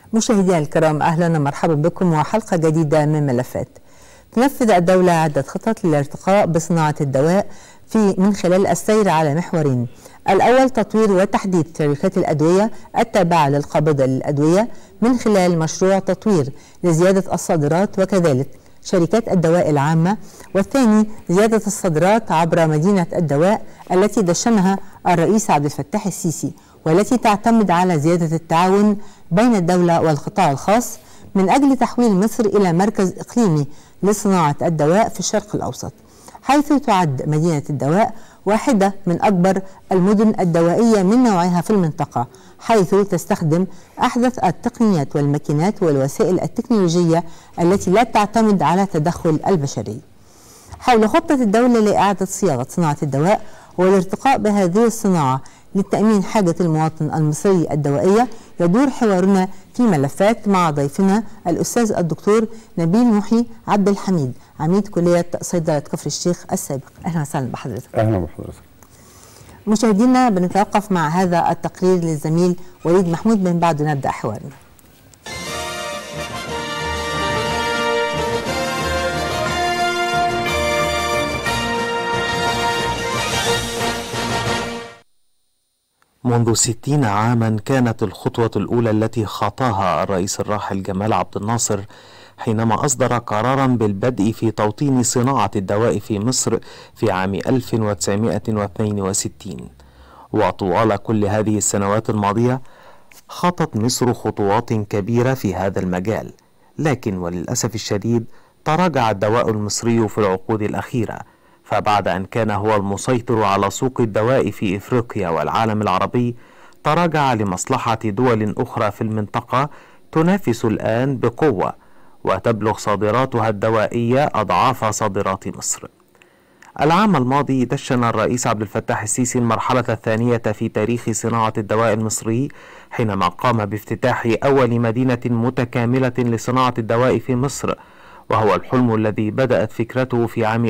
مشاهدينا الكرام اهلا ومرحبا بكم وحلقه جديده من ملفات. تنفذ الدوله عده خطط للارتقاء بصناعه الدواء في من خلال السير على محورين. الاول تطوير وتحديث شركات الادويه التابعه للقابضه للادويه من خلال مشروع تطوير لزياده الصادرات وكذلك شركات الدواء العامه والثاني زياده الصادرات عبر مدينه الدواء التي دشنها الرئيس عبد الفتاح السيسي والتي تعتمد على زيادة التعاون بين الدولة والقطاع الخاص من أجل تحويل مصر إلى مركز إقليمي لصناعة الدواء في الشرق الأوسط حيث تعد مدينة الدواء واحدة من أكبر المدن الدوائية من نوعها في المنطقة حيث تستخدم أحدث التقنيات والماكينات والوسائل التكنولوجية التي لا تعتمد على تدخل البشري حول خطة الدولة لإعادة صياغة صناعة الدواء والارتقاء بهذه الصناعة لتأمين حاجة المواطن المصري الدوائية يدور حوارنا في ملفات مع ضيفنا الأستاذ الدكتور نبيل محي عبد الحميد عميد كلية صيدلة كفر الشيخ السابق أهلا وسهلا بحضرتك أهلا بحضرتك مشاهدينا بنتوقف مع هذا التقرير للزميل وليد محمود من بعد نبدأ حوارنا منذ ستين عاما كانت الخطوة الأولى التي خاطاها الرئيس الراحل جمال عبد الناصر حينما أصدر قرارا بالبدء في توطين صناعة الدواء في مصر في عام 1962 وطوال كل هذه السنوات الماضية خطت مصر خطوات كبيرة في هذا المجال لكن وللأسف الشديد تراجع الدواء المصري في العقود الأخيرة فبعد أن كان هو المسيطر على سوق الدواء في إفريقيا والعالم العربي تراجع لمصلحة دول أخرى في المنطقة تنافس الآن بقوة وتبلغ صادراتها الدوائية أضعاف صادرات مصر. العام الماضي دشن الرئيس عبد الفتاح السيسي المرحلة الثانية في تاريخ صناعة الدواء المصري حينما قام بافتتاح أول مدينة متكاملة لصناعة الدواء في مصر وهو الحلم الذي بدأت فكرته في عام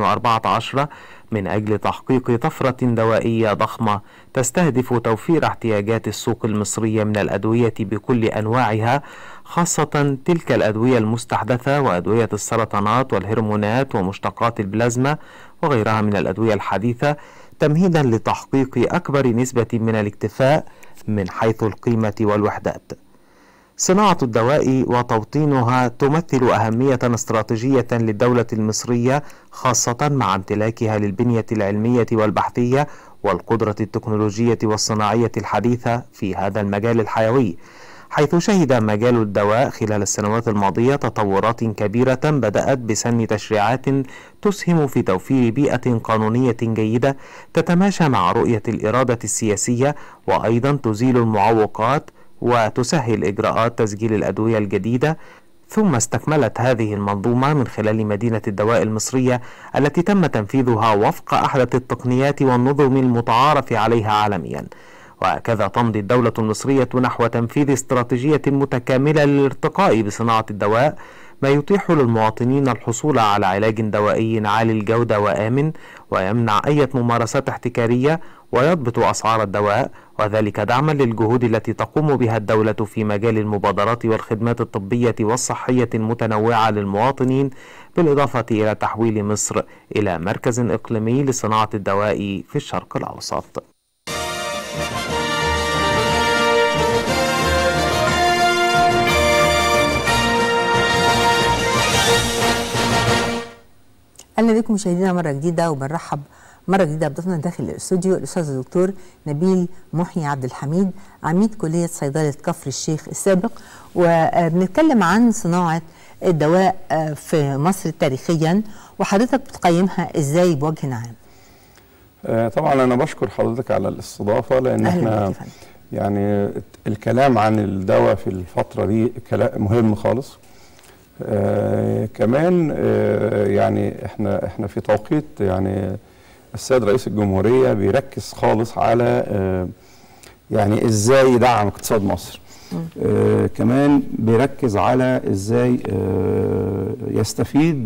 2014 من أجل تحقيق طفرة دوائية ضخمة تستهدف توفير احتياجات السوق المصرية من الأدوية بكل أنواعها خاصة تلك الأدوية المستحدثة وأدوية السرطانات والهرمونات ومشتقات البلازما وغيرها من الأدوية الحديثة تمهيدا لتحقيق أكبر نسبة من الاكتفاء من حيث القيمة والوحدات. صناعة الدواء وتوطينها تمثل أهمية استراتيجية للدولة المصرية خاصة مع امتلاكها للبنية العلمية والبحثية والقدرة التكنولوجية والصناعية الحديثة في هذا المجال الحيوي حيث شهد مجال الدواء خلال السنوات الماضية تطورات كبيرة بدأت بسن تشريعات تسهم في توفير بيئة قانونية جيدة تتماشى مع رؤية الإرادة السياسية وأيضا تزيل المعوقات وتسهل إجراءات تسجيل الأدوية الجديدة ثم استكملت هذه المنظومة من خلال مدينة الدواء المصرية التي تم تنفيذها وفق أحدث التقنيات والنظم المتعارف عليها عالميا وهكذا تمضي الدولة المصرية نحو تنفيذ استراتيجية متكاملة للارتقاء بصناعة الدواء ما يتيح للمواطنين الحصول على علاج دوائي عالي الجودة وآمن ويمنع أي ممارسات احتكارية ويضبط أسعار الدواء وذلك دعما للجهود التي تقوم بها الدولة في مجال المبادرات والخدمات الطبية والصحية المتنوعة للمواطنين بالإضافة إلى تحويل مصر إلى مركز إقليمي لصناعة الدواء في الشرق الأوسط. اهلا بكم مشاهدينا مره جديده وبنرحب مره جديده بضيفنا داخل الاستوديو الاستاذ الدكتور نبيل محيي عبد الحميد عميد كليه صيدله كفر الشيخ السابق وبنتكلم عن صناعه الدواء في مصر تاريخيا وحضرتك بتقيمها ازاي بوجه عام آه طبعا انا بشكر حضرتك على الاستضافه لان أهلا احنا يعني الكلام عن الدواء في الفتره دي كلام مهم خالص آه كمان آه يعني احنا احنا في توقيت يعني السيد رئيس الجمهوريه بيركز خالص على آه يعني ازاي يدعم اقتصاد مصر آه كمان بيركز على ازاي آه يستفيد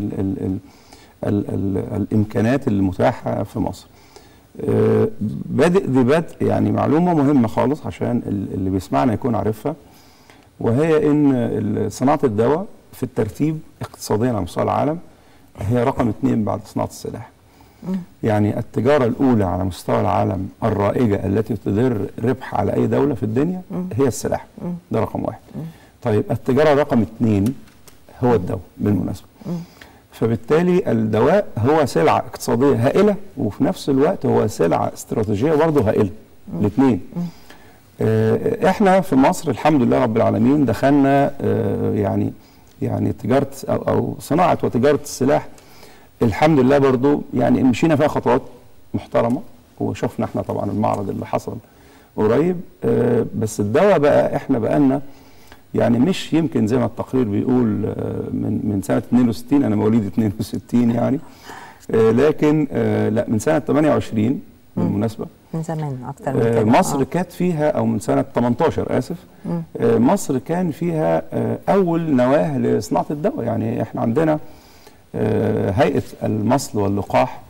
بالامكانيات المتاحه في مصر آه بادئ ذي بدء يعني معلومه مهمه خالص عشان اللي بيسمعنا يكون عارفها وهي ان ال- صناعه الدواء في الترتيب اقتصاديا على مستوى العالم هي رقم اثنين بعد صناعه السلاح. يعني التجاره الاولى على مستوى العالم الرائجه التي تدر ربح على اي دوله في الدنيا هي السلاح. ده رقم واحد. طيب التجاره رقم اثنين هو الدواء بالمناسبه. فبالتالي الدواء هو سلعه اقتصاديه هائله وفي نفس الوقت هو سلعه استراتيجيه برضه هائله الاثنين احنا في مصر الحمد لله رب العالمين دخلنا آه، يعني يعني تجاره او او صناعه وتجاره السلاح الحمد لله برضو يعني مشينا فيها خطوات محترمه وشفنا احنا طبعا المعرض اللي حصل قريب آه، بس الدواء بقى احنا بقالنا يعني مش يمكن زي ما التقرير بيقول آه، من من سنه 62 انا مواليد 62 يعني آه، لكن آه، لا من سنه 28 بالمناسبه من زمان اكتر من آه، كده مصر آه. كانت فيها او من سنه 18 اسف آه، مصر كان فيها آه، اول نواه لصناعه الدواء يعني احنا عندنا آه، هيئه المصل واللقاح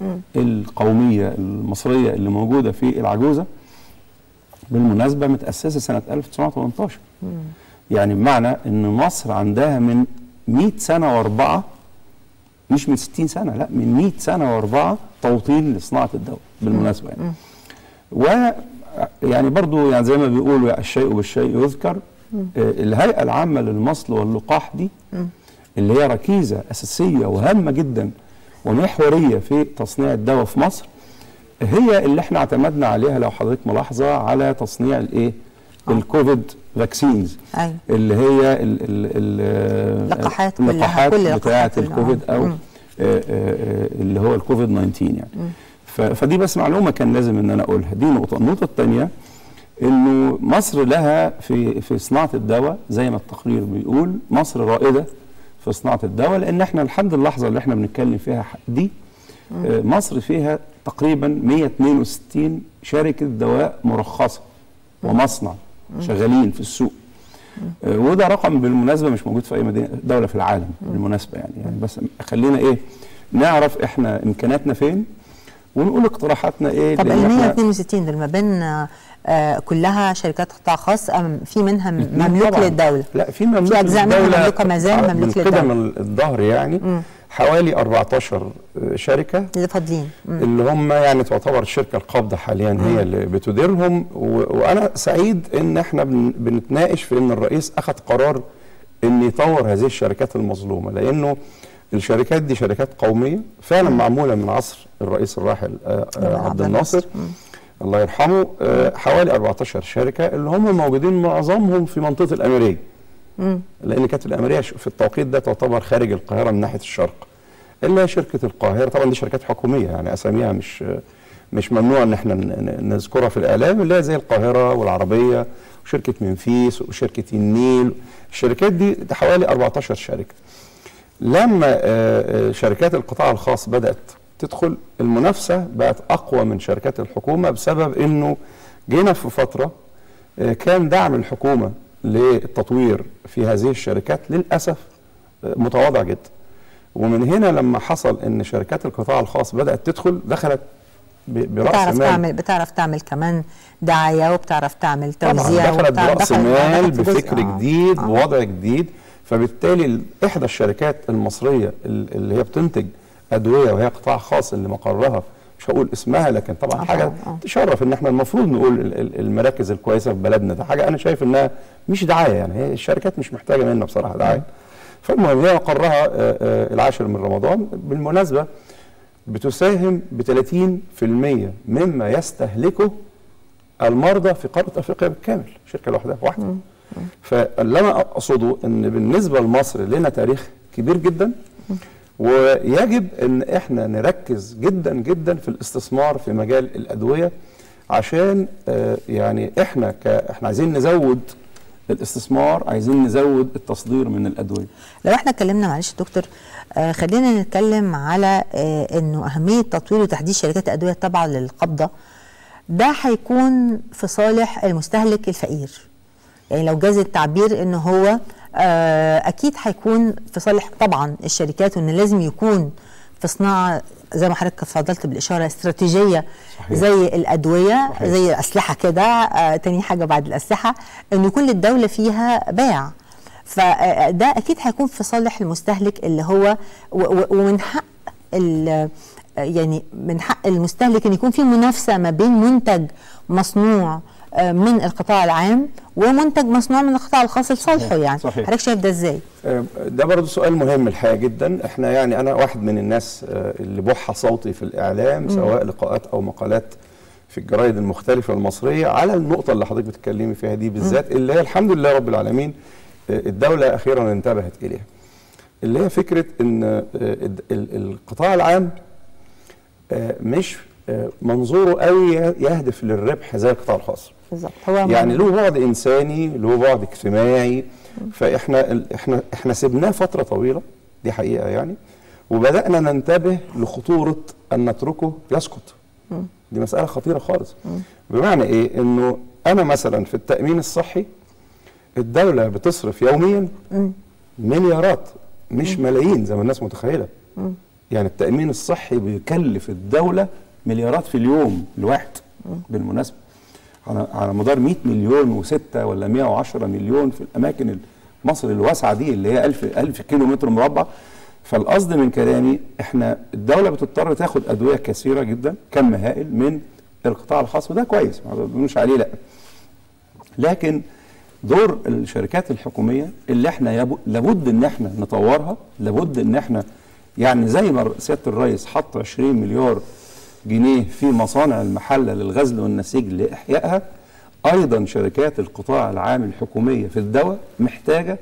القوميه المصريه اللي موجوده في العجوزه بالمناسبه متاسسه سنه 1918 يعني بمعنى ان مصر عندها من 100 سنه واربعه مش من 60 سنه لا من 100 سنه واربعه توطين لصناعه الدواء بالمناسبه يعني و يعني برضو يعني زي ما بيقولوا الشيء بالشيء يذكر آه، الهيئه العامه للمصل واللقاح دي اللي هي ركيزه اساسيه وهامه جدا ومحوريه في تصنيع الدواء في مصر هي اللي احنا اعتمدنا عليها لو حضرتك ملاحظه على تصنيع الايه الكوفيد فاكسينز أيوة. اللي هي ال ال ال لقاحات كلها، اللقاحات كل بتاعه لقاحات ال- الكوفيد آه. او مم. آه، آه، آه، اللي هو الكوفيد 19 يعني ف- فدي بس معلومه كان لازم ان انا اقولها دي نقطه النقطه الثانيه انه مصر لها في في صناعه الدواء زي ما التقرير بيقول مصر رائده في صناعه الدواء لان احنا لحد اللحظه اللي احنا بنتكلم فيها دي آه، مصر فيها تقريبا 162 شركه دواء مرخصه ومصنع شغالين في السوق آه، وده رقم بالمناسبه مش موجود في اي مدينه دوله في العالم بالمناسبه يعني يعني بس خلينا ايه نعرف احنا امكانياتنا فين ونقول اقتراحاتنا ايه طب ال لأن إحنا- 162 دول ما بين آه، آه، كلها شركات قطاع خاص ام في منها م- مملوك طبعاً. للدوله لا في مملوك في أجزاء منها للدولة مملوكة ما زال على- مملوك من للدولة. قدم الظهر يعني حوالي 14 شركه اللي فاضلين مم. اللي هم يعني تعتبر الشركه القابضه حاليا هي اللي بتديرهم و... وانا سعيد ان احنا بن... بنتناقش في ان الرئيس اخذ قرار ان يطور هذه الشركات المظلومه لانه الشركات دي شركات قوميه فعلا معموله من عصر الرئيس الراحل آه، آه، عبد الناصر الله يرحمه آه، حوالي 14 شركه اللي هم موجودين معظمهم في منطقه الاميريه لان كانت الاميريه ش- في التوقيت ده تعتبر خارج القاهره من ناحيه الشرق الا شركه القاهره طبعا دي شركات حكوميه يعني اساميها مش مش ممنوع ان احنا ن- ن- نذكرها في الاعلام اللي هي زي القاهره والعربيه وشركه منفيس وشركه النيل الشركات دي ده حوالي 14 شركه لما آه، آه، شركات القطاع الخاص بدات تدخل المنافسه بقت اقوى من شركات الحكومه بسبب انه جينا في فتره آه، كان دعم الحكومه للتطوير في هذه الشركات للاسف آه، متواضع جدا ومن هنا لما حصل ان شركات القطاع الخاص بدات تدخل دخلت ب- براس بتعرف مال تعمل بتعرف تعمل كمان دعايه وبتعرف تعمل طبعا توزيع دخلت وبتعرف- براس دخلت- مال دخلت في جزء- بفكر آه. جديد آه. بوضع جديد فبالتالي ال- احدى الشركات المصريه ال- اللي هي بتنتج ادويه وهي قطاع خاص اللي مقرها مش هقول اسمها لكن طبعا آه حاجه طبعاً، آه. تشرف ان احنا المفروض نقول ال- ال- المراكز الكويسه في بلدنا ده حاجه انا شايف انها مش دعايه يعني هي الشركات مش محتاجه منا بصراحه دعايه فالمهم هي مقرها آه، آه، العاشر من رمضان بالمناسبه بتساهم ب 30% مما يستهلكه المرضى في قاره افريقيا بالكامل شركه لوحدها واحده فاللي انا اقصده ان بالنسبه لمصر لنا تاريخ كبير جدا ويجب ان احنا نركز جدا جدا في الاستثمار في مجال الادويه عشان آه، يعني احنا ك احنا عايزين نزود الاستثمار عايزين نزود التصدير من الادويه لو احنا اتكلمنا معلش يا دكتور آه خلينا نتكلم على آه انه اهميه تطوير وتحديث شركات الادويه التابعه للقبضه ده هيكون في صالح المستهلك الفقير يعني لو جاز التعبير ان هو آه اكيد هيكون في صالح طبعا الشركات وان لازم يكون في صناعه زي ما حضرتك فضلت بالاشاره استراتيجيه صحيح. زي الادويه صحيح. زي الاسلحه كده آه تاني حاجه بعد الاسلحه ان يكون للدوله فيها باع فده اكيد هيكون في صالح المستهلك اللي هو و- و- ومن حق ال- يعني من حق المستهلك ان يكون في منافسه ما بين منتج مصنوع آه، من القطاع العام ومنتج مصنوع من القطاع الخاص لصالحه يعني صحيح. حضرتك شايف ده ازاي؟ آه، ده برضه سؤال مهم الحقيقه جدا احنا يعني انا واحد من الناس آه، اللي بح صوتي في الاعلام سواء لقاءات او مقالات في الجرايد المختلفه المصريه على النقطه اللي حضرتك بتتكلمي فيها دي بالذات اللي هي الحمد لله رب العالمين آه، الدوله اخيرا انتبهت اليها اللي هي فكره ان آه، ال- ال- القطاع العام آه، مش آه، منظوره قوي يهدف للربح زي القطاع الخاص بالظبط هو يعني له بعد انساني له بعد اجتماعي فاحنا ال- احنا احنا سبناه فتره طويله دي حقيقه يعني وبدانا ننتبه لخطوره ان نتركه يسقط دي مساله خطيره خالص بمعنى ايه انه انا مثلا في التامين الصحي الدوله بتصرف يوميا مليارات مش ملايين زي ما الناس متخيله يعني التامين الصحي بيكلف الدوله مليارات في اليوم الواحد بالمناسبه على على مدار 100 مليون و6 ولا 110 مليون في الاماكن مصر الواسعه دي اللي هي 1000 1000 كيلو متر مربع فالقصد من كلامي احنا الدوله بتضطر تاخد ادويه كثيره جدا كم هائل من القطاع الخاص وده كويس ما بنقولش عليه لا لكن دور الشركات الحكوميه اللي احنا يب- لابد ان احنا نطورها لابد ان احنا يعني زي ما سياده الرئيس حط 20 مليار جنيه في مصانع المحله للغزل والنسيج لاحيائها ايضا شركات القطاع العام الحكوميه في الدواء محتاجه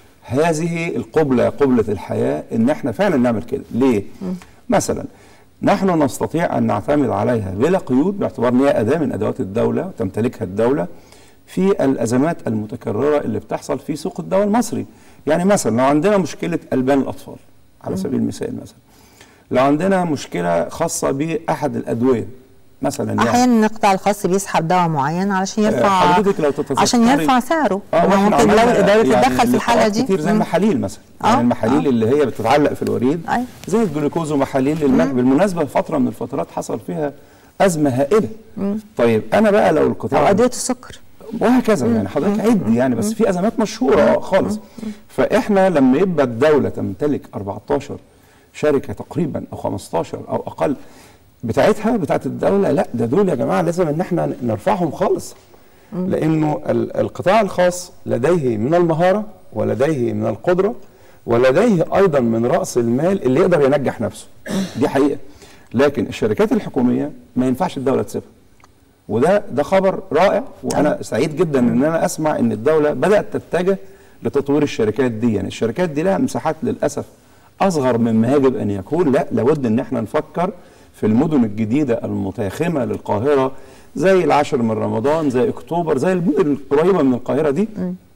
هذه القبله قبله الحياه ان احنا فعلا نعمل كده ليه مثلا نحن نستطيع ان نعتمد عليها بلا قيود باعتبار ان هي اداه من ادوات الدوله تمتلكها الدوله في الازمات المتكرره اللي بتحصل في سوق الدواء المصري يعني مثلا لو عندنا مشكله البان الاطفال على سبيل المثال مثلا لو عندنا مشكله خاصه باحد الادويه مثلا يعني احيانا القطاع الخاص بيسحب دواء معين علشان يرفع حضرتك لو تتذكري- عشان يرفع سعره اه هو واحنا ممكن عملنا لو الاداره يعني تتدخل في الحاله لقاءات دي كتير زي مم. المحاليل مثلا آه، يعني المحاليل آه. اللي هي بتتعلق في الوريد أي. زي الجلوكوز ومحاليل الماء بالمناسبه فتره من الفترات حصل فيها ازمه هائله طيب انا بقى لو او القطاع ادويه السكر وهكذا يعني حضرتك عد يعني بس في ازمات مشهوره خالص فاحنا لما يبقى الدوله تمتلك 14 شركه تقريبا او 15 او اقل بتاعتها بتاعت الدوله لا ده دول يا جماعه لازم ان احنا نرفعهم خالص لانه ال- القطاع الخاص لديه من المهاره ولديه من القدره ولديه ايضا من راس المال اللي يقدر ينجح نفسه دي حقيقه لكن الشركات الحكوميه ما ينفعش الدوله تسيبها وده ده خبر رائع وانا سعيد جدا ان انا اسمع ان الدوله بدات تتجه لتطوير الشركات دي يعني الشركات دي لها مساحات للاسف اصغر مما يجب ان يكون لا لابد ان احنا نفكر في المدن الجديده المتاخمه للقاهره زي العاشر من رمضان زي اكتوبر زي المدن القريبه من القاهره دي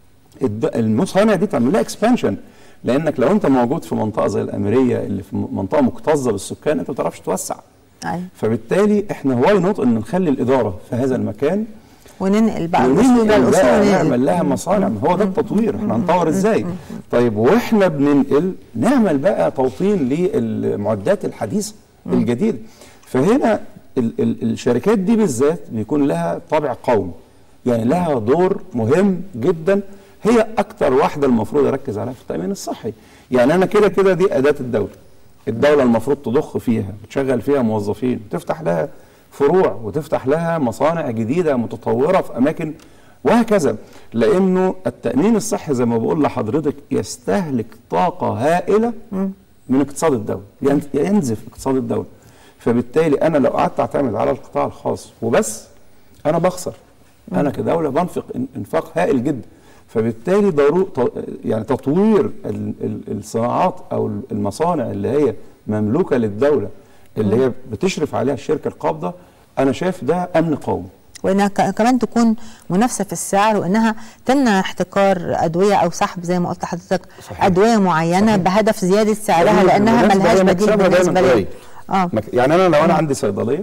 الد- المصانع دي تعمل لها اكسبانشن لانك لو انت موجود في منطقه زي الاميريه اللي في منطقه مكتظه بالسكان انت ما بتعرفش توسع أيوة. فبالتالي احنا واي نوت ان نخلي الاداره في هذا المكان وننقل بقى وننقل الاصول ده الاصول بقى وننقل. نعمل لها مصانع ما هو ده التطوير احنا هنطور ازاي طيب واحنا بننقل نعمل بقى توطين للمعدات الحديثه الجديده فهنا ال ال الشركات دي بالذات بيكون لها طابع قومي يعني لها دور مهم جدا هي اكتر واحده المفروض اركز عليها في التامين الصحي يعني انا كده كده دي اداه الدوله الدوله المفروض تضخ فيها تشغل فيها موظفين تفتح لها فروع وتفتح لها مصانع جديده متطوره في اماكن وهكذا لانه التامين الصحي زي ما بقول لحضرتك يستهلك طاقه هائله من اقتصاد الدوله ين- ينزف اقتصاد الدوله فبالتالي انا لو قعدت اعتمد على القطاع الخاص وبس انا بخسر انا كدوله بنفق إن- انفاق هائل جدا فبالتالي ضرو ط- يعني تطوير ال- ال- الصناعات او المصانع اللي هي مملوكه للدوله اللي هي بتشرف عليها الشركه القابضه انا شايف ده امن قومي وانها ك- كمان تكون منافسه في السعر وانها تمنع احتكار ادويه او سحب زي ما قلت لحضرتك صحيح. ادويه معينه صحيح. بهدف زياده سعرها لأن لانها بالمناسبة ملهاش هي بديل مكسبها دايماً بالنسبه لي قليل. اه مك- يعني انا لو انا عندي صيدليه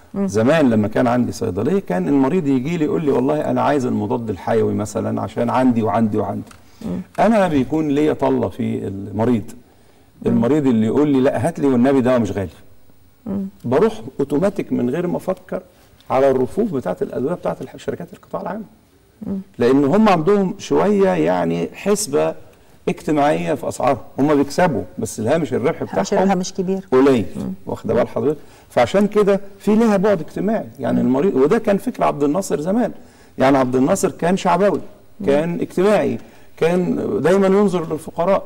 زمان لما كان عندي صيدليه كان المريض يجي لي يقول لي والله انا عايز المضاد الحيوي مثلا عشان عندي وعندي وعندي انا بيكون ليا طله في المريض المريض اللي يقول لي لا هات لي والنبي دواء مش غالي بروح اوتوماتيك من غير ما افكر على الرفوف بتاعه الادويه بتاعه الح- شركات القطاع العام لان هم عندهم شويه يعني حسبه اجتماعيه في اسعارهم هم بيكسبوا بس الهامش الربح مش بتاعهم مش كبير قليل واخده بال حضرتك فعشان كده في لها بعد اجتماعي يعني المريض وده كان فكر عبد الناصر زمان يعني عبد الناصر كان شعبوي كان اجتماعي كان دايما ينظر للفقراء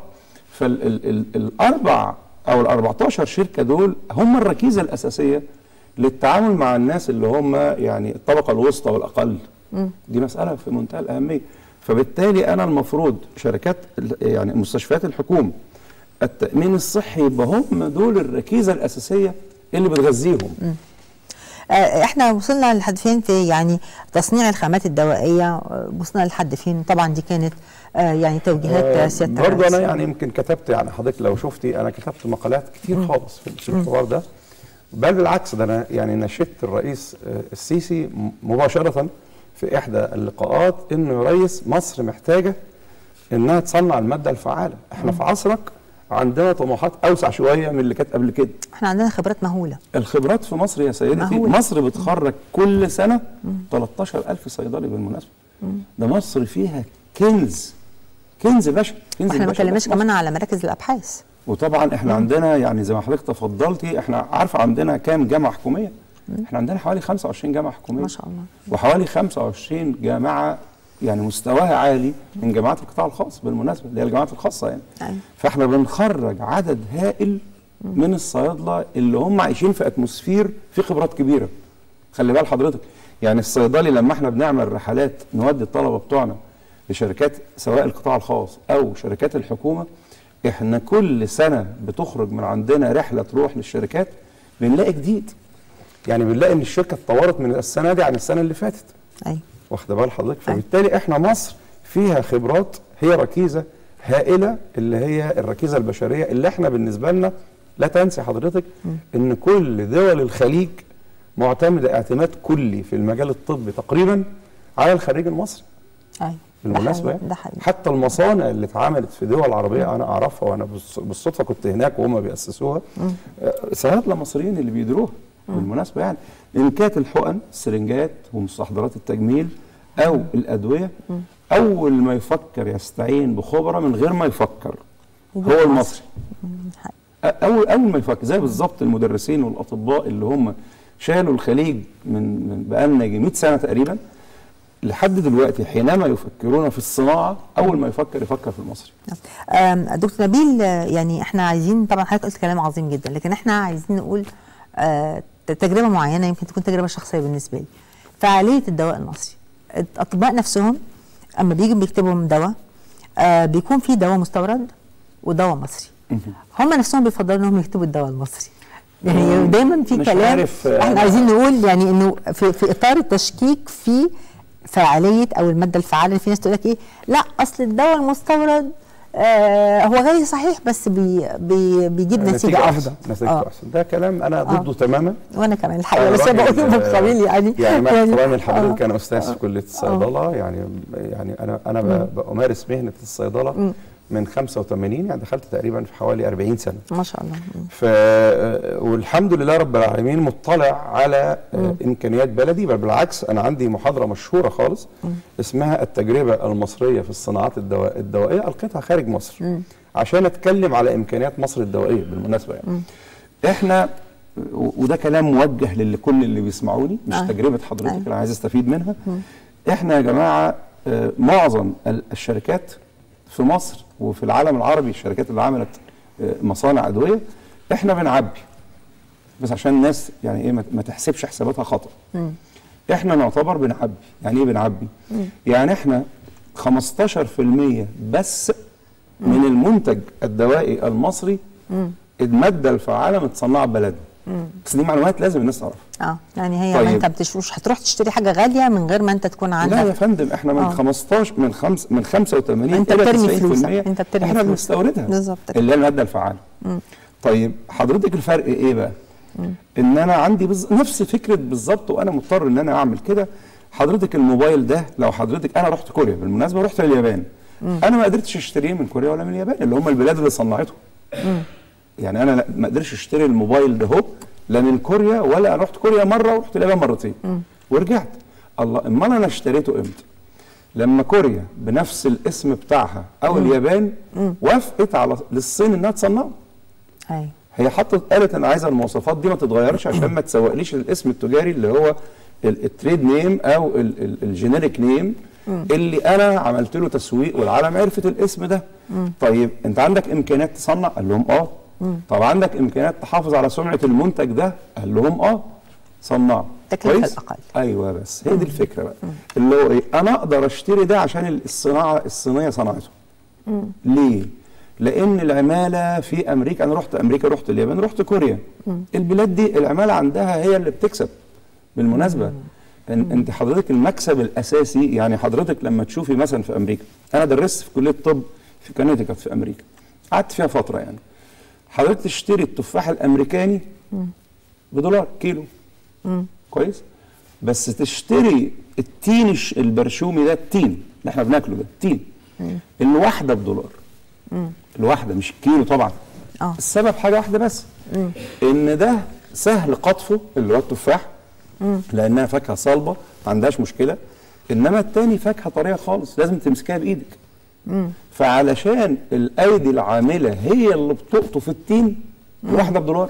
فالاربع او ال 14 شركه دول هم الركيزه الاساسيه للتعامل مع الناس اللي هم يعني الطبقه الوسطى والاقل دي مساله في منتهى الاهميه فبالتالي انا المفروض شركات ال- يعني مستشفيات الحكومه التامين الصحي يبقى هم دول الركيزه الاساسيه اللي بتغذيهم آه، احنا وصلنا لحد فين في يعني تصنيع الخامات الدوائيه آه، وصلنا لحد فين طبعا دي كانت آه، يعني توجيهات آه، سياده برضه الرئيس. انا يعني يمكن كتبت يعني حضرتك لو شفتي انا كتبت مقالات كتير خالص في في الحوار ده بل بالعكس ده انا يعني نشدت الرئيس آه، السيسي م- مباشره في احدى اللقاءات انه يا ريس مصر محتاجه انها تصنع الماده الفعاله احنا في عصرك عندنا طموحات اوسع شويه من اللي كانت قبل كده احنا عندنا خبرات مهوله الخبرات في مصر يا سيدتي مهولة. مصر بتخرج كل سنه 13000 صيدلي بالمناسبه ده مصر فيها كنز كنز بشري كنز واحنا ما البشر اتكلمناش في مصر. كمان على مراكز الابحاث وطبعا احنا عندنا يعني زي ما حضرتك تفضلتي احنا عارفه عندنا كام جامعه حكوميه احنا عندنا حوالي 25 جامعه حكوميه ما شاء الله وحوالي 25 جامعه يعني مستواها عالي من جامعات القطاع الخاص بالمناسبه اللي هي الجامعات الخاصه يعني أيوة. فاحنا بنخرج عدد هائل من الصيادله اللي هم عايشين في اتموسفير في خبرات كبيره خلي بال حضرتك يعني الصيدلي لما احنا بنعمل رحلات نودي الطلبه بتوعنا لشركات سواء القطاع الخاص او شركات الحكومه احنا كل سنه بتخرج من عندنا رحله تروح للشركات بنلاقي جديد يعني بنلاقي ان الشركه اتطورت من السنه دي عن السنه اللي فاتت ايوه واخده بال حضرتك فبالتالي احنا مصر فيها خبرات هي ركيزه هائله اللي هي الركيزه البشريه اللي احنا بالنسبه لنا لا تنسي حضرتك ان كل دول الخليج معتمده اعتماد كلي في المجال الطبي تقريبا على الخريج المصري ايوه بالمناسبه ده يعني. حقيقي, ده حقيقي. حتى المصانع اللي اتعملت في دول عربيه انا اعرفها وانا بالص- بالصدفه كنت هناك وهم بياسسوها آه، صيادله مصريين اللي بيديروها بالمناسبه يعني ان كانت الحقن السرنجات ومستحضرات التجميل او الادويه اول ما يفكر يستعين بخبراء من غير ما يفكر يجي هو في المصري حقيقي. أ- اول اول ما يفكر زي بالظبط المدرسين والاطباء اللي هم شالوا الخليج من من بقالنا يجي 100 سنه تقريبا لحد دلوقتي حينما يفكرون في الصناعه اول ما يفكر يفكر في المصري آم، دكتور نبيل آه، يعني احنا عايزين طبعا حضرتك قلت كلام عظيم جدا لكن احنا عايزين نقول آه، تجربه معينه يمكن تكون تجربه شخصيه بالنسبه لي فعاليه الدواء المصري الاطباء نفسهم اما بيجوا بيكتبوا دواء آه، بيكون في دواء مستورد ودواء مصري هم نفسهم بيفضلوا انهم يكتبوا الدواء المصري يعني دايما في مش كلام عارف، آه، احنا عايزين نقول يعني انه في, في اطار التشكيك في فعاليه او الماده الفعاله في ناس تقول لك ايه لا اصل الدواء المستورد آه هو غالي صحيح بس بي بي بيجيب نتيجه افضل نتيجه آه. احسن ده كلام انا ضده تماما وانا كمان الحقيقه أنا بس انا راجل، بقوله آه، بالقبيل يعني يعني مع احترامي لحضرتك آه. انا استاذ في كليه الصيدله يعني يعني انا انا ب- بمارس مهنه الصيدله من 85 يعني دخلت تقريبا في حوالي 40 سنه ما شاء الله مم. ف والحمد لله رب العالمين مطلع على آه، امكانيات بلدي بل بالعكس انا عندي محاضره مشهوره خالص اسمها التجربه المصريه في الصناعات الدواء الدوائيه القيتها خارج مصر عشان اتكلم على امكانيات مصر الدوائيه بالمناسبه يعني احنا و- وده كلام موجه لكل اللي بيسمعوني مش آه. تجربه حضرتك أيوة. انا عايز استفيد منها احنا يا جماعه آه، معظم ال- الشركات في مصر وفي العالم العربي الشركات اللي عملت آه، مصانع ادويه احنا بنعبي بس عشان الناس يعني ايه ما ما تحسبش حساباتها خطا احنا نعتبر بنعبي يعني ايه بنعبي يعني احنا 15% بس من المنتج الدوائي المصري الماده الفعاله متصنعه ببلدنا بس دي معلومات لازم الناس تعرفها اه يعني هي طيب. ما انت بتشوش هتروح تشتري حاجه غاليه من غير ما انت تكون عندك لا يا فندم احنا من آه. 15 من خمس من 85 أنت الى بترمي 90% فلوسك، أنت بترمي احنا فلوسك. بنستوردها بالظبط كده. اللي هي الماده الفعاله طيب حضرتك الفرق ايه بقى؟ ان انا عندي بز... نفس فكره بالظبط وانا مضطر ان انا اعمل كده حضرتك الموبايل ده لو حضرتك انا رحت كوريا بالمناسبه رحت اليابان انا ما قدرتش اشتريه من كوريا ولا من اليابان اللي هم البلاد اللي صنعته يعني انا لا- ما قدرتش اشتري الموبايل ده هو لا من كوريا ولا انا رحت كوريا مره ورحت اليابان مرتين ورجعت الله امال انا اشتريته امتى لما كوريا بنفس الاسم بتاعها او اليابان وافقت على للصين انها تصنعه ايوه هي حطت قالت انا عايزه المواصفات دي ما تتغيرش عشان ما تسوقليش الاسم التجاري اللي هو ال- التريد نيم او ال- ال- الجينيريك نيم اللي انا عملت له تسويق والعالم عرفت الاسم ده طيب انت عندك امكانيات تصنع قال لهم اه طب عندك امكانيات تحافظ على سمعه المنتج ده قال لهم اه صنعه التكلفة كويس؟ الأقل. ايوه بس هي دي الفكره بقى اللي هو ايه انا اقدر اشتري ده عشان الصناعه الصينيه صنعته ليه؟ لان العماله في امريكا انا رحت امريكا رحت اليابان رحت كوريا البلاد دي العماله عندها هي اللي بتكسب بالمناسبه إن انت حضرتك المكسب الاساسي يعني حضرتك لما تشوفي مثلا في امريكا انا درست في كليه طب في كونيتيكت في امريكا قعدت فيها فتره يعني حضرتك تشتري التفاح الامريكاني بدولار كيلو كويس بس تشتري التين الش- البرشومي ده التين اللي احنا بناكله ده التين الواحده بدولار الواحده مش الكيلو طبعا اه السبب حاجه واحده بس ان ده سهل قطفه اللي هو التفاح لانها فاكهه صلبه ما عندهاش مشكله انما التاني فاكهه طريه خالص لازم تمسكها بايدك فعلشان الايدي العامله هي اللي بتقطف التين الواحده بدولار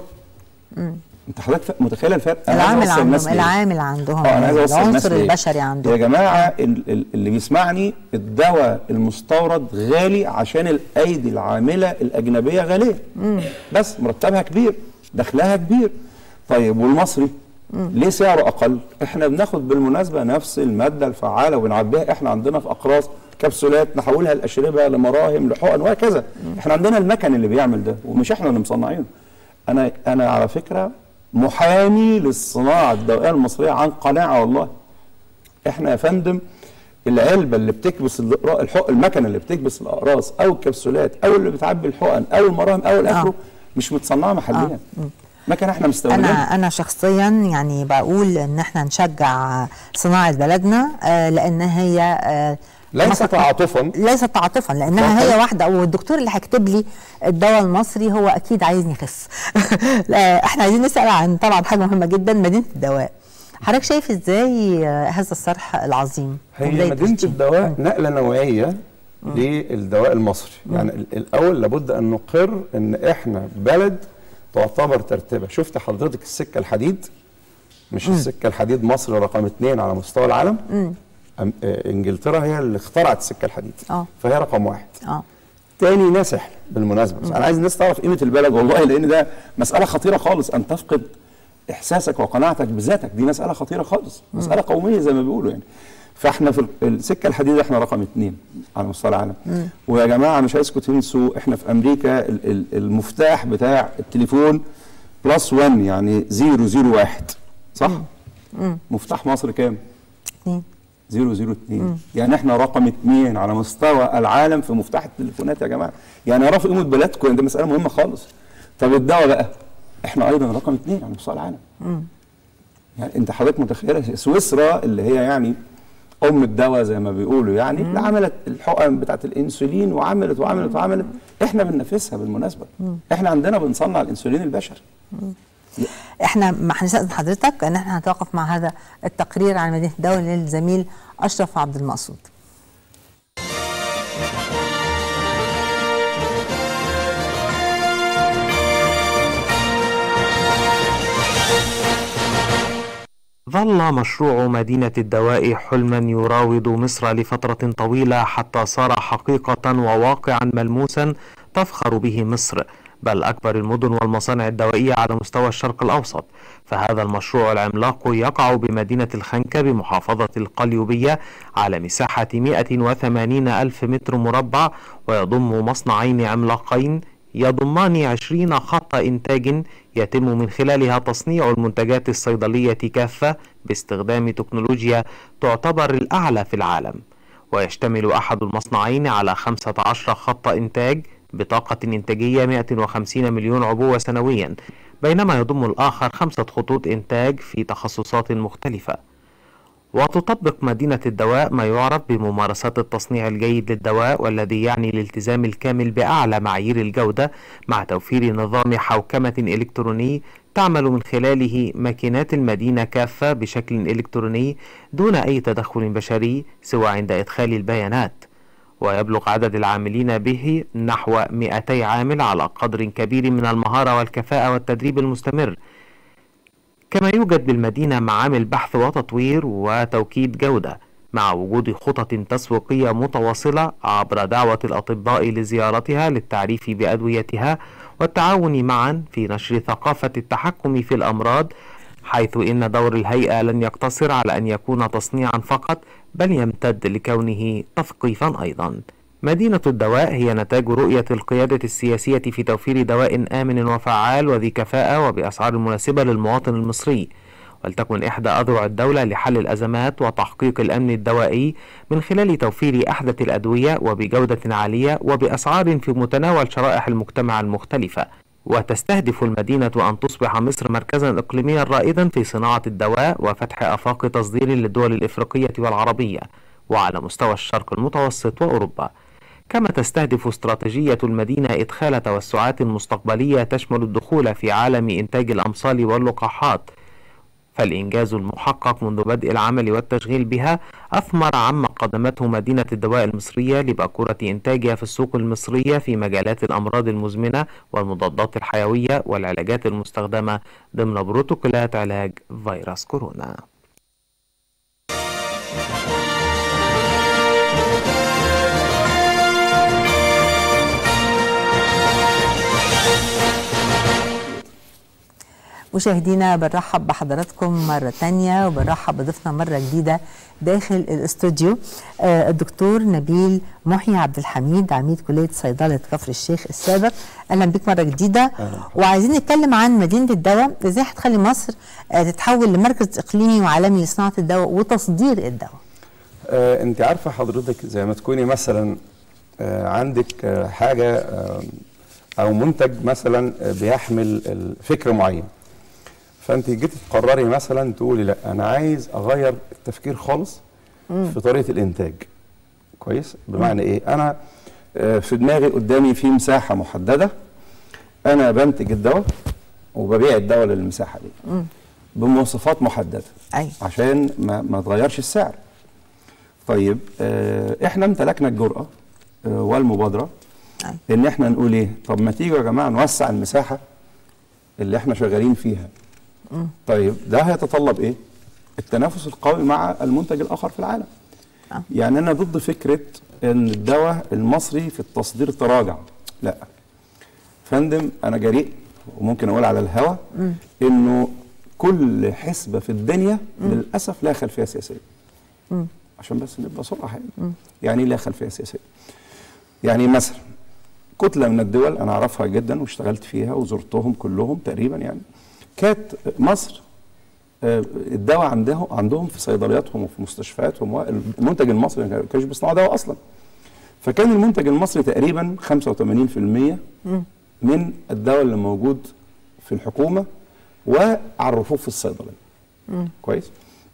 انت حضرتك فا- متخيله الفرق أنا عايز العامل أوصل الناس عندهم لإيه؟ العامل عندهم اه انا عايز اوصل الناس العنصر لإيه؟ البشري يا عندهم جماعه ال- ال- اللي بيسمعني الدواء المستورد غالي عشان الايدي العامله الاجنبيه غاليه بس مرتبها كبير دخلها كبير طيب والمصري ليه سعره اقل احنا بناخد بالمناسبه نفس الماده الفعاله وبنعبيها احنا عندنا في اقراص كبسولات نحولها لاشربه لمراهم لحقن وهكذا احنا عندنا المكن اللي بيعمل ده ومش احنا اللي مصنعينه انا انا على فكره محامي للصناعه الدوائيه المصريه عن قناعه والله احنا يا فندم العلبه اللي بتكبس الأقراص- الحق المكنه اللي بتكبس الاقراص او الكبسولات او اللي بتعبي الحقن او المراهم او الاخره آه. مش متصنعه محليا مكنه احنا مستوردينها انا انا شخصيا يعني بقول ان احنا نشجع صناعه بلدنا آه، لان هي آه، ليس مصر- تعاطفا ليست تعاطفا لانها طبعاً. هي واحده والدكتور اللي هيكتب لي الدواء المصري هو اكيد عايزني اخس لا، احنا عايزين نسال عن طبعا حاجه مهمه جدا مدينه الدواء حضرتك شايف ازاي آه، هذا الصرح العظيم هي وبداية مدينه تشجيع؟ الدواء نقله نوعيه للدواء المصري يعني ال- الاول لابد ان نقر ان احنا بلد تعتبر ترتيبه شفت حضرتك السكه الحديد مش السكه الحديد مصر رقم اثنين على مستوى العالم أم- آه، انجلترا هي اللي اخترعت السكه الحديد آه. فهي رقم واحد اه تاني ناس احنا بالمناسبه بس انا عايز الناس تعرف قيمه البلد والله لان ده مساله خطيره خالص ان تفقد احساسك وقناعتك بذاتك دي مساله خطيره خالص مساله قوميه زي ما بيقولوا يعني فاحنا في السكه الحديد احنا رقم اثنين على مستوى العالم ويا جماعه مش عايزكم تنسوا احنا في امريكا ال- ال- المفتاح بتاع التليفون بلس 1 يعني 001 صح؟ مفتاح مصر كام؟ اتنين 002 يعني احنا رقم اثنين على مستوى العالم في مفتاح التليفونات يا جماعه يعني اعرفوا قيمه بلدكم يعني دي مساله مهمه خالص طب الدواء بقى احنا ايضا رقم اثنين على مستوى العالم يعني انت حضرتك متخيله سويسرا اللي هي يعني ام الدواء زي ما بيقولوا يعني اللي عملت الحقن بتاعت الانسولين وعملت وعملت وعملت احنا بننافسها بالمناسبه احنا عندنا بنصنع الانسولين البشري احنا ما هنستاذن حضرتك ان احنا هنتوقف مع هذا التقرير عن مدينه الدواء للزميل اشرف عبد المقصود ظل مشروع مدينة الدواء حلما يراود مصر لفترة طويلة حتى صار حقيقة وواقعا ملموسا تفخر به مصر بل أكبر المدن والمصانع الدوائية على مستوى الشرق الأوسط فهذا المشروع العملاق يقع بمدينة الخنكة بمحافظة القليوبية على مساحة 180 ألف متر مربع ويضم مصنعين عملاقين يضمان 20 خط إنتاج يتم من خلالها تصنيع المنتجات الصيدلية كافة باستخدام تكنولوجيا تعتبر الأعلى في العالم ويشتمل أحد المصنعين على 15 خط إنتاج بطاقة إنتاجية 150 مليون عبوة سنويا بينما يضم الآخر خمسة خطوط إنتاج في تخصصات مختلفة وتطبق مدينة الدواء ما يعرف بممارسات التصنيع الجيد للدواء والذي يعني الالتزام الكامل بأعلى معايير الجودة مع توفير نظام حوكمة إلكتروني تعمل من خلاله ماكينات المدينة كافة بشكل إلكتروني دون أي تدخل بشري سوى عند إدخال البيانات ويبلغ عدد العاملين به نحو 200 عامل على قدر كبير من المهارة والكفاءة والتدريب المستمر كما يوجد بالمدينة معامل بحث وتطوير وتوكيد جودة مع وجود خطط تسويقية متواصلة عبر دعوة الأطباء لزيارتها للتعريف بأدويتها والتعاون معا في نشر ثقافة التحكم في الأمراض حيث إن دور الهيئة لن يقتصر على أن يكون تصنيعا فقط بل يمتد لكونه تثقيفا أيضا مدينة الدواء هي نتاج رؤية القيادة السياسية في توفير دواء آمن وفعال وذي كفاءة وبأسعار مناسبة للمواطن المصري ولتكن إحدى أذرع الدولة لحل الأزمات وتحقيق الأمن الدوائي من خلال توفير أحدث الأدوية وبجودة عالية وبأسعار في متناول شرائح المجتمع المختلفة وتستهدف المدينة أن تصبح مصر مركزا إقليميا رائدا في صناعة الدواء وفتح آفاق تصدير للدول الإفريقية والعربية وعلى مستوى الشرق المتوسط وأوروبا كما تستهدف استراتيجية المدينة إدخال توسعات مستقبلية تشمل الدخول في عالم إنتاج الأمصال واللقاحات فالإنجاز المحقق منذ بدء العمل والتشغيل بها أثمر عما قدمته مدينة الدواء المصرية لباكورة إنتاجها في السوق المصرية في مجالات الأمراض المزمنة والمضادات الحيوية والعلاجات المستخدمة ضمن بروتوكولات علاج فيروس كورونا مشاهدينا بنرحب بحضراتكم مرة تانية وبنرحب بضيفنا مرة جديدة داخل الاستوديو آه، الدكتور نبيل محيي عبد الحميد عميد كلية صيدلة كفر الشيخ السابق أهلا بك مرة جديدة وعايزين نتكلم عن مدينة الدواء ازاي هتخلي مصر آه، تتحول لمركز إقليمي وعالمي لصناعة الدواء وتصدير الدواء آه انت عارفه حضرتك زي ما تكوني مثلا آه عندك آه حاجه آه او منتج مثلا آه، بيحمل ال- فكر معين فانت جيتي تقرري مثلا تقولي لا انا عايز اغير التفكير خالص في طريقه الانتاج كويس بمعنى ايه انا آه، في دماغي قدامي في مساحه محدده انا بنتج الدواء وببيع الدواء للمساحه دي بمواصفات محدده أي عشان ما, ما تغيرش السعر طيب آه احنا امتلكنا الجرأة آه والمبادرة أي. ان احنا نقول ايه طب ما تيجوا يا جماعة نوسع المساحة اللي احنا شغالين فيها طيب ده هيتطلب ايه التنافس القوي مع المنتج الاخر في العالم آه. يعني انا ضد فكرة ان الدواء المصري في التصدير تراجع لا فندم انا جريء وممكن اقول على الهوا انه كل حسبه في الدنيا للاسف لا خلفيه سياسيه عشان بس نبقى صراحه يعني يعني إيه لا خلفيه سياسيه يعني مثلا كتله من الدول انا اعرفها جدا واشتغلت فيها وزرتهم كلهم تقريبا يعني كانت مصر آه، الدواء عندهم عندهم في صيدلياتهم وفي مستشفياتهم المنتج المصري ما كانوش بيصنعوا دواء اصلا فكان المنتج المصري تقريبا 85% من الدواء اللي موجود في الحكومه وعلى الرفوف في الصيدليه كويس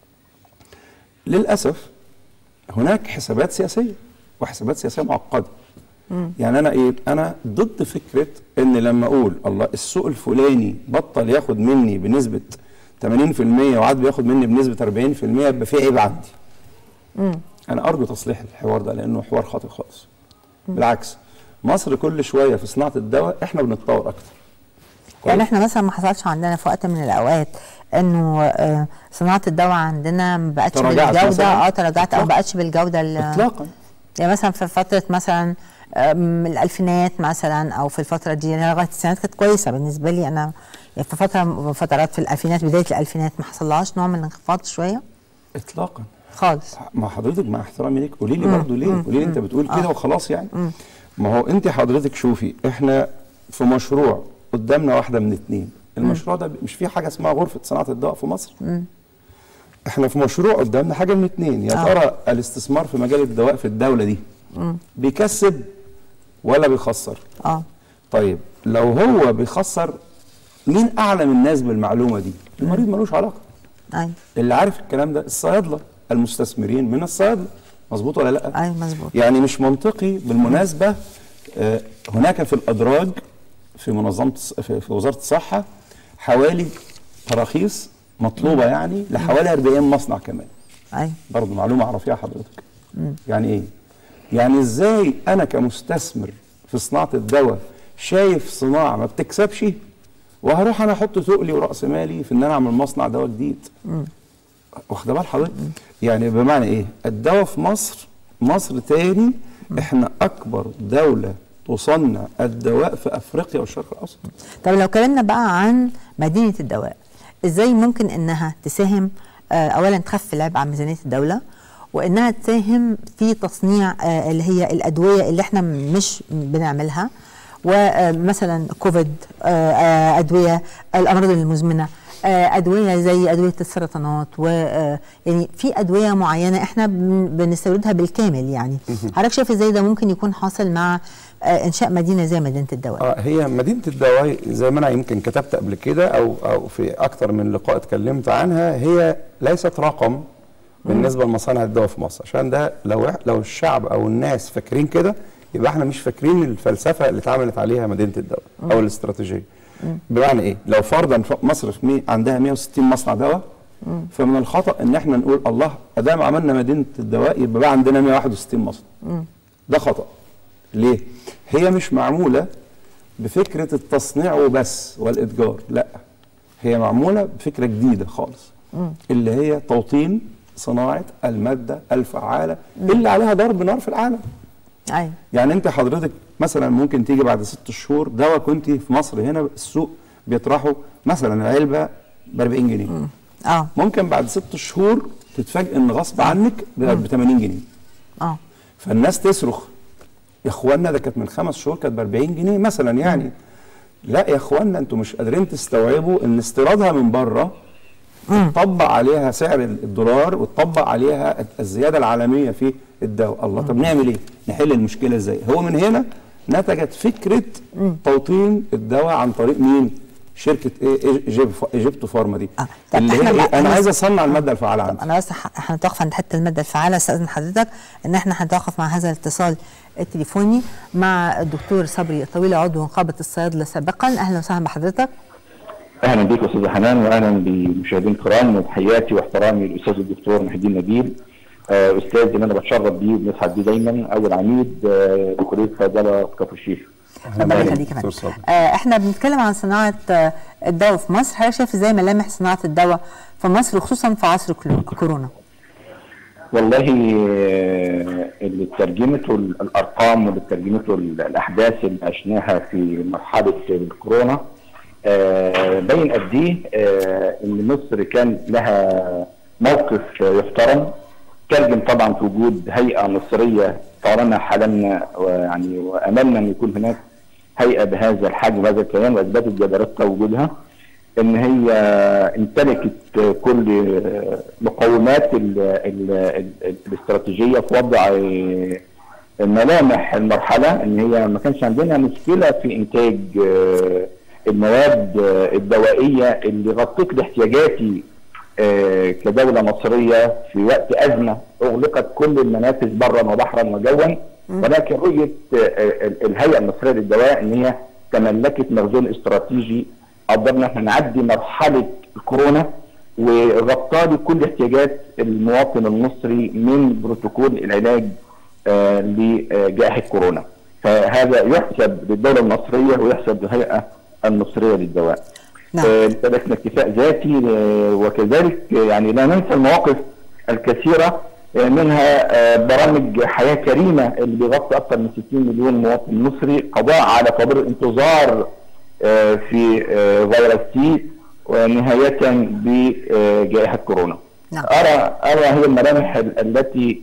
للاسف هناك حسابات سياسيه وحسابات سياسيه معقده يعني انا ايه انا ضد فكره ان لما اقول الله السوق الفلاني بطل ياخد مني بنسبه 80% وعاد بياخد مني بنسبه 40% يبقى في عيب عندي انا ارجو تصليح الحوار ده لانه حوار خاطئ خالص بالعكس مصر كل شويه في صناعه الدواء احنا بنتطور اكتر يعني احنا مثلا ما حصلش عندنا في وقت من الاوقات انه آه، صناعه الدواء عندنا ما بقتش تراجعت بالجوده مثلاً؟ اه تراجعت او ما إطلاقاً. بقتش بالجوده ال- اطلاقا يعني مثلا في فتره مثلا آه، من الالفينات مثلا او في الفتره دي يعني لغايه التسعينات كانت كويسه بالنسبه لي انا يعني في فتره من فترات في الالفينات بدايه الالفينات ما حصلهاش نوع من الانخفاض شويه اطلاقا خالص ما حضرتك مع احترامي ليك قولي لي برضه ليه قولي لي انت بتقول كده وخلاص يعني ما هو انت حضرتك شوفي احنا في مشروع قدامنا واحده من اتنين المشروع ده مش فيه حاجه اسمها غرفه صناعه الدواء في مصر احنا في مشروع قدامنا حاجه من اتنين يا آه. ترى الاستثمار في مجال الدواء في الدوله دي بيكسب ولا بيخسر اه طيب لو هو بيخسر مين اعلم الناس بالمعلومه دي المريض ملوش علاقه ايوه اللي عارف الكلام ده الصيادله المستثمرين من الصيادله مظبوط ولا لا اي مظبوط يعني مش منطقي بالمناسبه آه، هناك في الادراج في منظمه الص- في في وزاره الصحه حوالي تراخيص مطلوبه يعني لحوالي 40 مصنع كمان اي برضه معلومه اعرفيها حضرتك يعني ايه يعني ازاي انا كمستثمر في صناعه الدواء شايف صناعه ما بتكسبش وهروح انا احط تقلي وراس مالي في ان انا اعمل مصنع دواء جديد واخده بال حضرتك يعني بمعنى ايه الدواء في مصر مصر تاني احنا اكبر دوله تصنع الدواء في افريقيا والشرق الاوسط طب لو اتكلمنا بقى عن مدينه الدواء ازاي ممكن انها تساهم آه، اولا تخفف العبء عن ميزانيه الدوله وانها تساهم في تصنيع آه، اللي هي الادويه اللي احنا مش بنعملها ومثلا كوفيد آه، آه، ادويه الامراض المزمنه آه، ادويه زي ادويه السرطانات و آه، يعني في ادويه معينه احنا بن- بنستوردها بالكامل يعني حضرتك شايف ازاي ده ممكن يكون حاصل مع آه، انشاء مدينه زي مدينه الدواء اه هي مدينه الدواء زي ما انا يمكن كتبت قبل كده او او في اكتر من لقاء اتكلمت عنها هي ليست رقم بالنسبه لمصانع الدواء في مصر عشان ده لو إح- لو الشعب او الناس فاكرين كده يبقى احنا مش فاكرين الفلسفه اللي اتعملت عليها مدينه الدواء او الاستراتيجيه بمعنى ايه لو فرضا ف- مصر في مي عندها 160 مصنع دواء فمن الخطا ان احنا نقول الله ادام عملنا مدينه الدواء يبقى بقى عندنا 161 مصنع ده خطا ليه هي مش معموله بفكره التصنيع وبس والاتجار لا هي معموله بفكره جديده خالص اللي هي توطين صناعه الماده الفعاله اللي عليها ضرب نار في العالم ايوه يعني انت حضرتك مثلا ممكن تيجي بعد ست شهور دواء كنت في مصر هنا السوق بيطرحه مثلا علبه ب 40 جنيه اه ممكن بعد ست شهور تتفاجئ ان غصب عنك ب 80 جنيه اه فالناس تصرخ يا اخوانا ده كانت من خمس شهور كانت ب 40 جنيه مثلا يعني لا يا اخوانا انتوا مش قادرين تستوعبوا ان استيرادها من بره طبق عليها سعر الدولار وتطبق عليها الزياده العالميه في الدواء الله طب نعمل ايه نحل المشكله ازاي هو من هنا نتجت فكره توطين الدواء عن طريق مين شركه ايه إيجيب- ايجيبتو فارما دي آه. طب اللي إحنا هي بقى- إيه؟ انا أنا- عايز اصنع الماده الفعاله عندي انا بس ح- هنتوقف عند حته الماده الفعاله استاذن حضرتك ان احنا هنتوقف مع هذا الاتصال التليفوني مع الدكتور صبري الطويل عضو نقابه الصيادله سابقا اهلا وسهلا بحضرتك اهلا بيك استاذ حنان واهلا بمشاهدين الكرام وتحياتي واحترامي للاستاذ الدكتور محي الدين نبيل آه، استاذ اللي انا بتشرف بيه وبنسعد بيه دايما اول عميد آه، بكليه صيدله في كفر الشيخ ربنا أهلاً. يخليك يا فندم. دكتور صبري. آه، احنا بنتكلم عن صناعه آه، الدواء في مصر حضرتك شايف ازاي ملامح صناعه الدواء في مصر خصوصا في عصر كلو- كورونا والله آه، اللي ترجمته الارقام واللي ترجمته الاحداث اللي عشناها في مرحله الكورونا آه، باين قد ايه آه، ان مصر كان لها موقف آه، يحترم ترجم طبعا في وجود هيئه مصريه طالما حلمنا ويعني واملنا ان يكون هناك هيئه بهذا الحجم وهذا الكيان واثبتت جدارتها وجودها ان هي امتلكت كل مقومات ال ال ال الاستراتيجيه في وضع ملامح المرحله ان هي ما كانش عندنا مشكله في انتاج المواد الدوائيه اللي غطت لي احتياجاتي كدوله مصريه في وقت ازمه اغلقت كل المنافذ برا وبحرا وجوا ولكن رؤيه الهيئه المصريه للدواء ان هي تملكت مخزون استراتيجي قدرنا احنا نعدي مرحله الكورونا وغطى لي كل احتياجات المواطن المصري من بروتوكول العلاج آه لجائحه كورونا فهذا يحسب للدوله المصريه ويحسب للهيئه المصريه للدواء. نعم. امتلكنا اكتفاء ذاتي آه وكذلك يعني لا ننسى المواقف الكثيره آه منها برامج حياه كريمه اللي بيغطي اكثر من 60 مليون مواطن مصري قضاء على طابور الانتظار في فيروس سي ونهاية بجائحة كورونا نعم. أرى أرى هي الملامح التي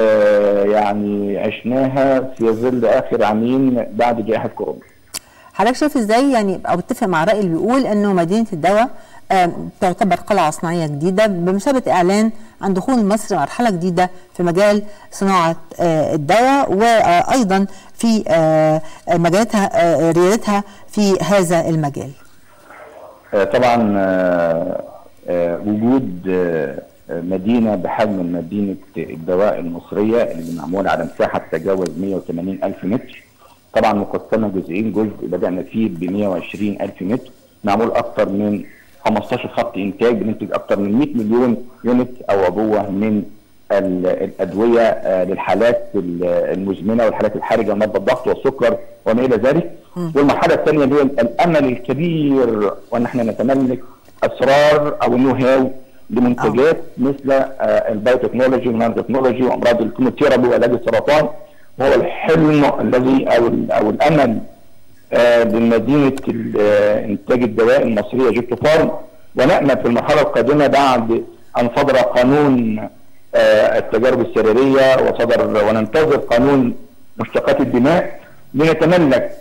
يعني عشناها في ظل آخر عامين بعد جائحة كورونا حضرتك شايف ازاي يعني او اتفق مع الراي اللي بيقول انه مدينه الدواء تعتبر قلعه صناعيه جديده بمثابه اعلان عن دخول مصر مرحله جديده في مجال صناعه الدواء وايضا في مجالاتها ريادتها في هذا المجال. طبعا وجود مدينه بحجم مدينه الدواء المصريه اللي معموله على مساحه تتجاوز 180 الف متر طبعا مقسمه جزئين جزء بدانا فيه ب 120 الف متر معمول اكثر من 15 خط انتاج بننتج اكثر من 100 مليون يونت او عبوه من ال- الادويه آه، للحالات ال- المزمنه والحالات الحرجه مرضى الضغط والسكر وما الى ذلك والمرحله الثانيه اللي هي الامل الكبير وان احنا نتملك اسرار او النو هاو لمنتجات مثل آه، البايوتكنولوجي والنانو تكنولوجي وامراض الكيموثيرابي وعلاج السرطان وهو الحلم الذي او ال- او الامل آه، بمدينه ال- آه، انتاج الدواء المصريه جيبتو فارم ونامل في المرحله القادمه بعد ان صدر قانون آه، التجارب السريريه وصدر وننتظر قانون مشتقات الدماء لنتملك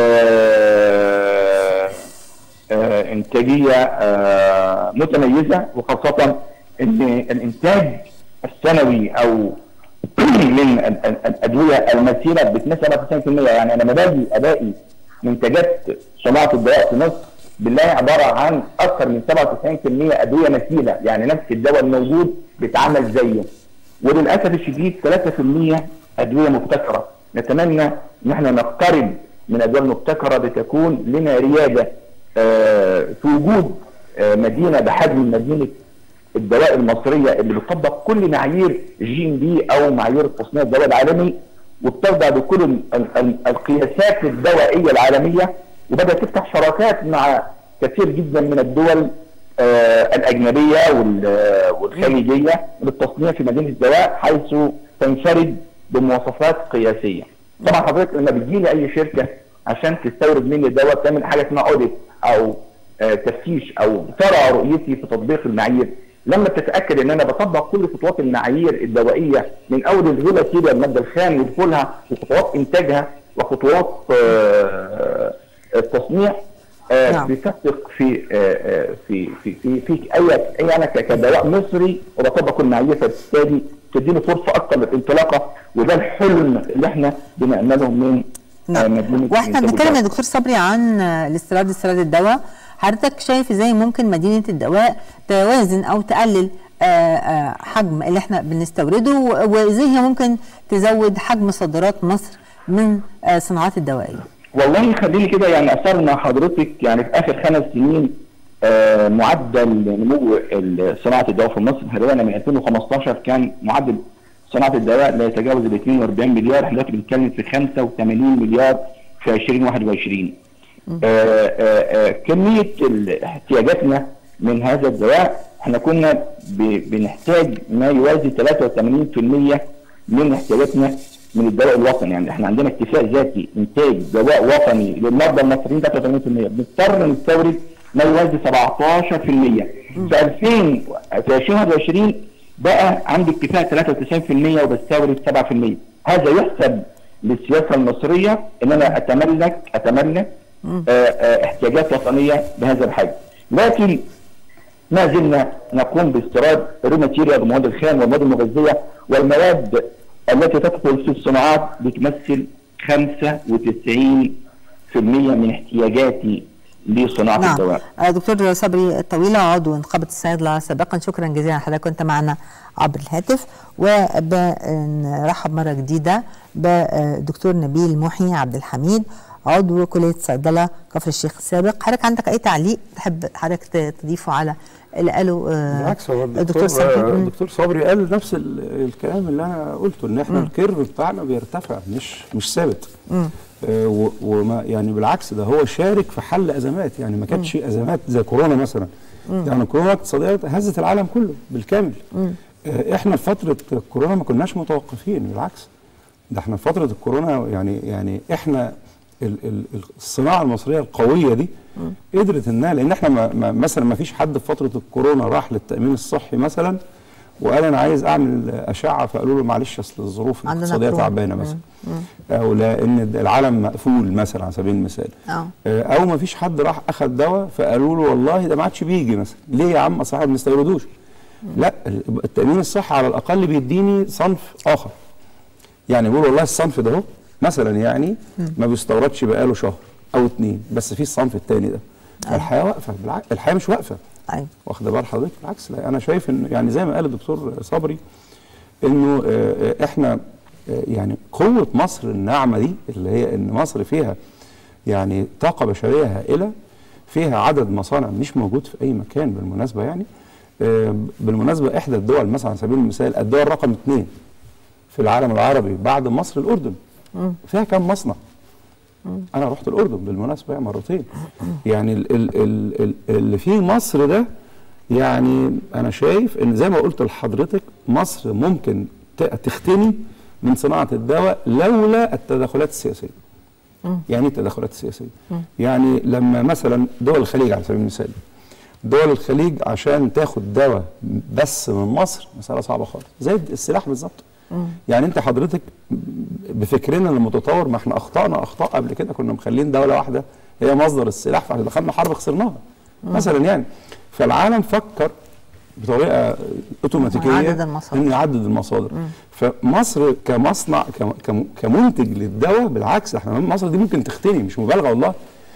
آه، آه، انتاجيه آه، متميزه وخاصه ان الانتاج السنوي او من ال- ال- الادويه المثيله بتمثل 97% يعني انا لما باجي الاقي منتجات صناعه الدواء في مصر بالله عباره عن اكثر من 97% ادويه مثيله يعني نفس الدواء الموجود بيتعمل زيه وللاسف الشديد 3% ادويه مبتكره نتمنى ان احنا نقترب من الادويه المبتكره لتكون لنا رياده آه، في وجود آه، مدينه بحجم مدينه الدواء المصريه اللي بتطبق كل معايير جي ام بي او معايير تصنيع الدواء العالمي وبتخضع بكل ال- ال- القياسات الدوائيه العالميه وبدات تفتح شراكات مع كثير جدا من الدول آه، الاجنبيه وال- والخليجيه للتصنيع في مدينه الدواء حيث تنفرد بمواصفات قياسيه. طبعا حضرتك لما بتجيلي اي شركه عشان تستورد مني الدواء بتعمل حاجه اسمها اوديت او آه، تفتيش او ترى رؤيتي في تطبيق المعايير لما تتاكد ان انا بطبق كل خطوات المعايير الدوائيه من اول الغلا سيريا الماده الخام ودخولها وخطوات انتاجها وخطوات آه، التصنيع آه، نعم. بتثق في آه، آه، في في في في اي اي انا ك- كدواء مصري وبطبق المعايير فبالتالي تديني فرصه اكثر للانطلاقه وده الحلم اللي احنا بنعمله من آه، نعم مدينه واحنا إنتاج بنتكلم يا الدواء. دكتور صبري عن آه، الاستيراد استيراد الدواء حضرتك شايف ازاي ممكن مدينه الدواء توازن او تقلل آه، آه، حجم اللي احنا بنستورده و- وازاي هي ممكن تزود حجم صادرات مصر من آه، صناعات الدوائيه والله خليني كده يعني اثار مع حضرتك يعني في اخر خمس سنين آه، معدل نمو ال- صناعه الدواء في مصر بدانا من 2015 كان معدل صناعه الدواء لا يتجاوز ال 42 مليار احنا دلوقتي بنتكلم في 85 مليار في 2021 آه، آه، آه، كميه ال- احتياجاتنا من هذا الدواء احنا كنا ب- بنحتاج ما يوازي 83% من احتياجاتنا من الدواء الوطني يعني احنا عندنا اكتفاء ذاتي انتاج دواء وطني للمرضى المصريين 83% بنضطر نستورد ما يوازي 17% في 2000 في 2021 بقى عندي اكتفاء 93% وبستورد 7% هذا يحسب للسياسه المصريه ان انا اتملك اتملك آه، آه، احتياجات وطنيه بهذا الحجم لكن ما زلنا نقوم باستيراد رو ماتيريال المواد الخام والمواد المغذيه والمواد التي تدخل في الصناعات بتمثل 95% من احتياجاتي لصناعه نعم الدواء. آه، دكتور صبري الطويلة عضو نقابة الصيادلة سابقا شكرا جزيلا حضرتك كنت معنا عبر الهاتف وبنرحب مرة جديدة بدكتور نبيل محي عبد الحميد عضو كلية صيدلة كفر الشيخ السابق حضرتك عندك أي تعليق تحب حضرتك ت- تضيفه على اللي قاله آه، بالعكس هو الدكتور الدكتور صبري آه، مم. الدكتور صبري قال نفس ال- الكلام اللي انا قلته ان احنا الكيرف بتاعنا بيرتفع مش مش ثابت آه، و- وما يعني بالعكس ده هو شارك في حل ازمات يعني ما كانتش ازمات زي كورونا مثلا يعني كورونا اقتصاديه هزت العالم كله بالكامل آه، احنا في فتره كورونا ما كناش متوقفين بالعكس ده احنا في فتره الكورونا يعني يعني احنا ال- ال- الصناعه المصريه القويه دي قدرت انها لان احنا ما ما مثلا ما فيش حد في فتره الكورونا راح للتامين الصحي مثلا وقال انا عايز اعمل اشعه فقالوا له معلش اصل الظروف عندنا الاقتصاديه كورونا. تعبانه مثلا او لان العالم مقفول مثلا على سبيل المثال آه. آه، او ما فيش حد راح اخذ دواء فقالوا له والله ده ما عادش بيجي مثلا ليه يا عم اصل احنا ما بنستوردوش لا التامين الصحي على الاقل بيديني صنف اخر يعني بيقول والله الصنف ده اهو مثلا يعني ما بيستوردش بقاله شهر او اتنين بس في الصنف التاني ده فالحياه واقفه بالعكس الحياه مش واقفه أيوة. واخد بال حضرتك بالعكس لا انا شايف ان يعني زي ما قال الدكتور صبري انه آه، آه، احنا آه، يعني قوه مصر الناعمه دي اللي هي ان مصر فيها يعني طاقه بشريه هائله فيها عدد مصانع مش موجود في اي مكان بالمناسبه يعني آه، بالمناسبه احدى الدول مثلا على سبيل المثال الدول رقم اثنين في العالم العربي بعد مصر الاردن فيها كم مصنع انا رحت الاردن بالمناسبه يعني مرتين يعني ال ال ال ال اللي في مصر ده يعني انا شايف ان زي ما قلت لحضرتك مصر ممكن ت- تختني من صناعه الدواء لولا التدخلات السياسيه يعني ايه التدخلات السياسيه يعني لما مثلا دول الخليج على سبيل المثال دول الخليج عشان تاخد دواء بس من مصر مساله صعبه خالص زي السلاح بالظبط يعني انت حضرتك بفكرنا المتطور ما احنا اخطانا اخطاء قبل كده كنا مخلين دوله واحده هي مصدر السلاح فاحنا دخلنا حرب خسرناها مثلا يعني فالعالم فكر بطريقه اوتوماتيكيه يعدد المصادر. انه يعدد المصادر فمصر كمصنع كم- كم- كمنتج للدواء بالعكس احنا مصر دي ممكن تختني مش مبالغه والله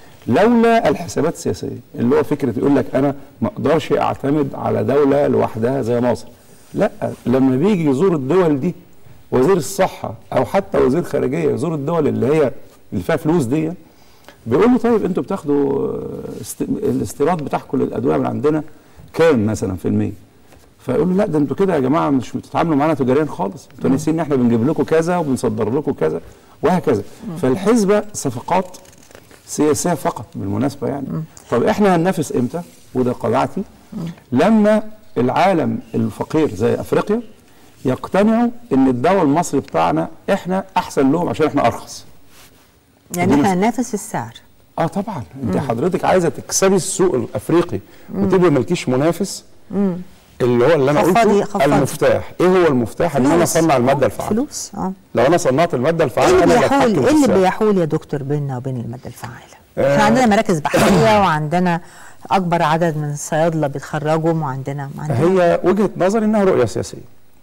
لولا الحسابات السياسيه اللي هو فكره يقول لك انا ما اقدرش اعتمد على دوله لوحدها زي مصر لا لما بيجي يزور الدول دي وزير الصحه او حتى وزير خارجيه يزور الدول اللي هي اللي فيها فلوس دي بيقول له طيب انتوا بتاخدوا است... الاستيراد بتاعكم للادويه من عندنا كام مثلا في المية فيقول له لا ده انتوا كده يا جماعه مش بتتعاملوا معانا تجاريا خالص انتوا ناسيين ان احنا بنجيب لكم كذا وبنصدر لكم كذا وهكذا فالحسبه صفقات سياسيه فقط بالمناسبه يعني طب احنا هننافس امتى وده قناعتي لما العالم الفقير زي افريقيا يقتنعوا ان الدواء المصري بتاعنا احنا احسن لهم عشان احنا ارخص يعني دي احنا مس- هننافس في السعر اه طبعا انت حضرتك عايزه تكسبي السوق الافريقي وتبقي مالكيش منافس اللي هو اللي انا خفضي- قلته خفضي. المفتاح ايه هو المفتاح ان انا فلوس. اصنع الماده الفعاله فلوس اه لو انا صنعت الماده ايه الفعاله اللي انا اللي بيحول اتحكم في ايه اللي السعر. بيحول يا دكتور بيننا وبين الماده الفعاله؟ آه. احنا عندنا مراكز بحثيه وعندنا اكبر عدد من الصيادله بيتخرجوا وعندنا عندنا هي وجهه نظر انها رؤيه سياسيه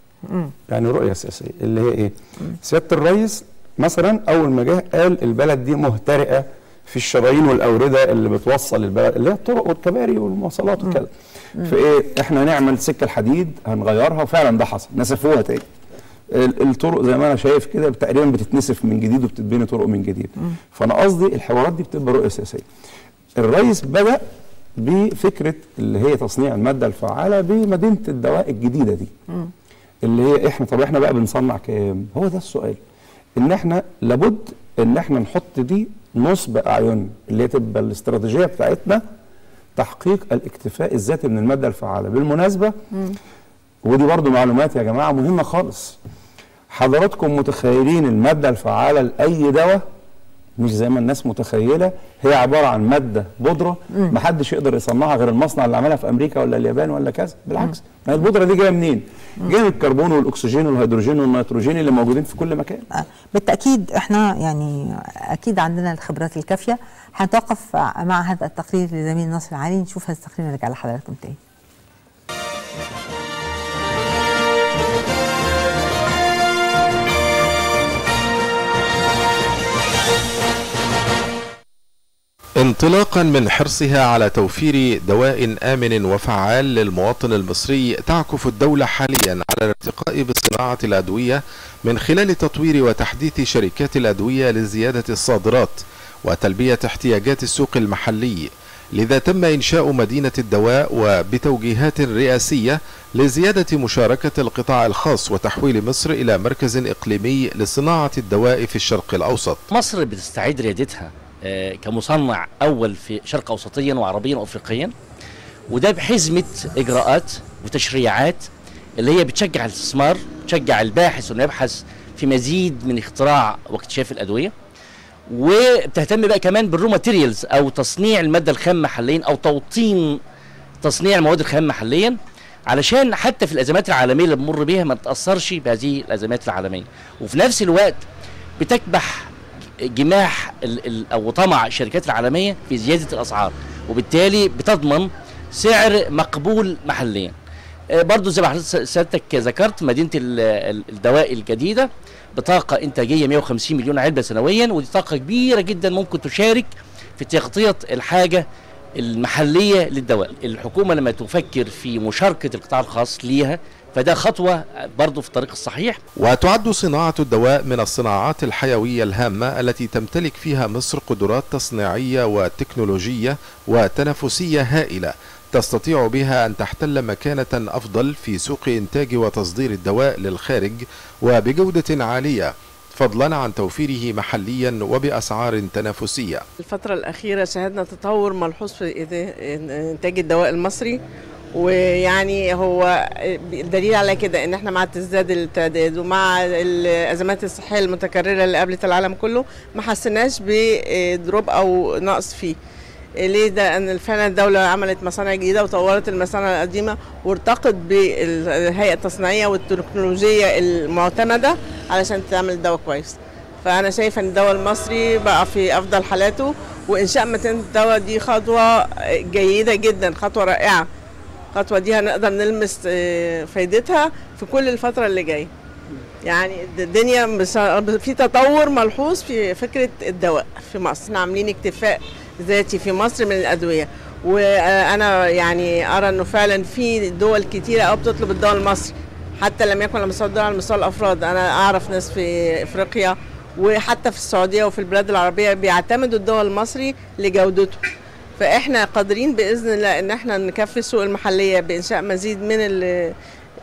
يعني رؤيه سياسيه اللي هي ايه سياده الرئيس مثلا اول ما جه قال البلد دي مهترئه في الشرايين والاورده اللي بتوصل البلد اللي هي الطرق والكباري والمواصلات وكده فايه احنا نعمل سكه الحديد هنغيرها وفعلا ده حصل نسفوها تاني ال- الطرق زي ما انا شايف كده تقريبا بتتنسف من جديد وبتتبني طرق من جديد فانا قصدي الحوارات دي بتبقى رؤيه سياسيه الرئيس بدا بفكره اللي هي تصنيع الماده الفعاله بمدينه الدواء الجديده دي اللي هي احنا طب احنا بقى بنصنع كام هو ده السؤال ان احنا لابد ان احنا نحط دي نصب اعيننا اللي هي تبقى الاستراتيجيه بتاعتنا تحقيق الاكتفاء الذاتي من الماده الفعاله بالمناسبه ودي برضو معلومات يا جماعه مهمه خالص حضراتكم متخيلين الماده الفعاله لاي دواء مش زي ما الناس متخيله هي عباره عن ماده بودره محدش يقدر يصنعها غير المصنع اللي عملها في امريكا ولا اليابان ولا كذا بالعكس ما هي البودره دي جايه منين؟ جايه من الكربون والاكسجين والهيدروجين والنيتروجين اللي موجودين في كل مكان آه، بالتاكيد احنا يعني اكيد عندنا الخبرات الكافيه هنتوقف مع هذا التقرير لزميل ناصر علي نشوف هذا التقرير ونرجع لحضراتكم تاني انطلاقا من حرصها على توفير دواء آمن وفعال للمواطن المصري تعكف الدولة حاليا على الارتقاء بصناعة الأدوية من خلال تطوير وتحديث شركات الأدوية لزيادة الصادرات وتلبية احتياجات السوق المحلي لذا تم إنشاء مدينة الدواء وبتوجيهات رئاسية لزيادة مشاركة القطاع الخاص وتحويل مصر إلى مركز إقليمي لصناعة الدواء في الشرق الأوسط مصر بتستعيد ريادتها آه، كمصنع اول في شرق اوسطيا وعربيا وافريقيا وده بحزمه اجراءات وتشريعات اللي هي بتشجع الاستثمار بتشجع الباحث انه يبحث في مزيد من اختراع واكتشاف الادويه وبتهتم بقى كمان بالرو ماتيريالز او تصنيع الماده الخام محليا او توطين تصنيع المواد الخام محليا علشان حتى في الازمات العالميه اللي بنمر بيها ما تاثرش بهذه الازمات العالميه وفي نفس الوقت بتكبح جماح ال ال او طمع الشركات العالميه في زياده الاسعار وبالتالي بتضمن سعر مقبول محليا آه، برضو زي ما حضرتك سيادتك ذكرت مدينه ال- ال- الدواء الجديده بطاقه انتاجيه 150 مليون علبه سنويا ودي طاقه كبيره جدا ممكن تشارك في تغطيه الحاجه المحليه للدواء الحكومه لما تفكر في مشاركه القطاع الخاص ليها فده خطوه برضه في الطريق الصحيح وتعد صناعة الدواء من الصناعات الحيوية الهامة التي تمتلك فيها مصر قدرات تصنيعية وتكنولوجية وتنافسية هائلة تستطيع بها أن تحتل مكانة أفضل في سوق إنتاج وتصدير الدواء للخارج وبجودة عالية فضلا عن توفيره محليا وبأسعار تنافسية الفترة الأخيرة شهدنا تطور ملحوظ في إذا- إنتاج الدواء المصري ويعني هو دليل على كده ان احنا مع تزداد التعداد ومع الازمات الصحيه المتكرره اللي قابلت العالم كله ما حسيناش بدروب او نقص فيه ليه ده ان فعلا الدوله عملت مصانع جديده وطورت المصانع القديمه وارتقت بالهيئه التصنيعيه والتكنولوجيه المعتمده علشان تعمل دواء كويس فانا شايفه ان الدواء المصري بقى في افضل حالاته وانشاء متن الدواء دي خطوه جيده جدا خطوه رائعه الخطوه دي هنقدر نلمس آه، فايدتها في كل الفتره اللي جايه يعني الدنيا بس- في تطور ملحوظ في فكره الدواء في مصر احنا عاملين اكتفاء ذاتي في مصر من الادويه وانا يعني ارى انه فعلا في دول كتيره قوي بتطلب الدواء المصري حتى لم يكن على مستوى الدول على مستوى الافراد انا اعرف ناس في افريقيا وحتى في السعوديه وفي البلاد العربيه بيعتمدوا الدواء المصري لجودته فاحنا قادرين باذن الله ان احنا نكفي السوق المحليه بانشاء مزيد من ال-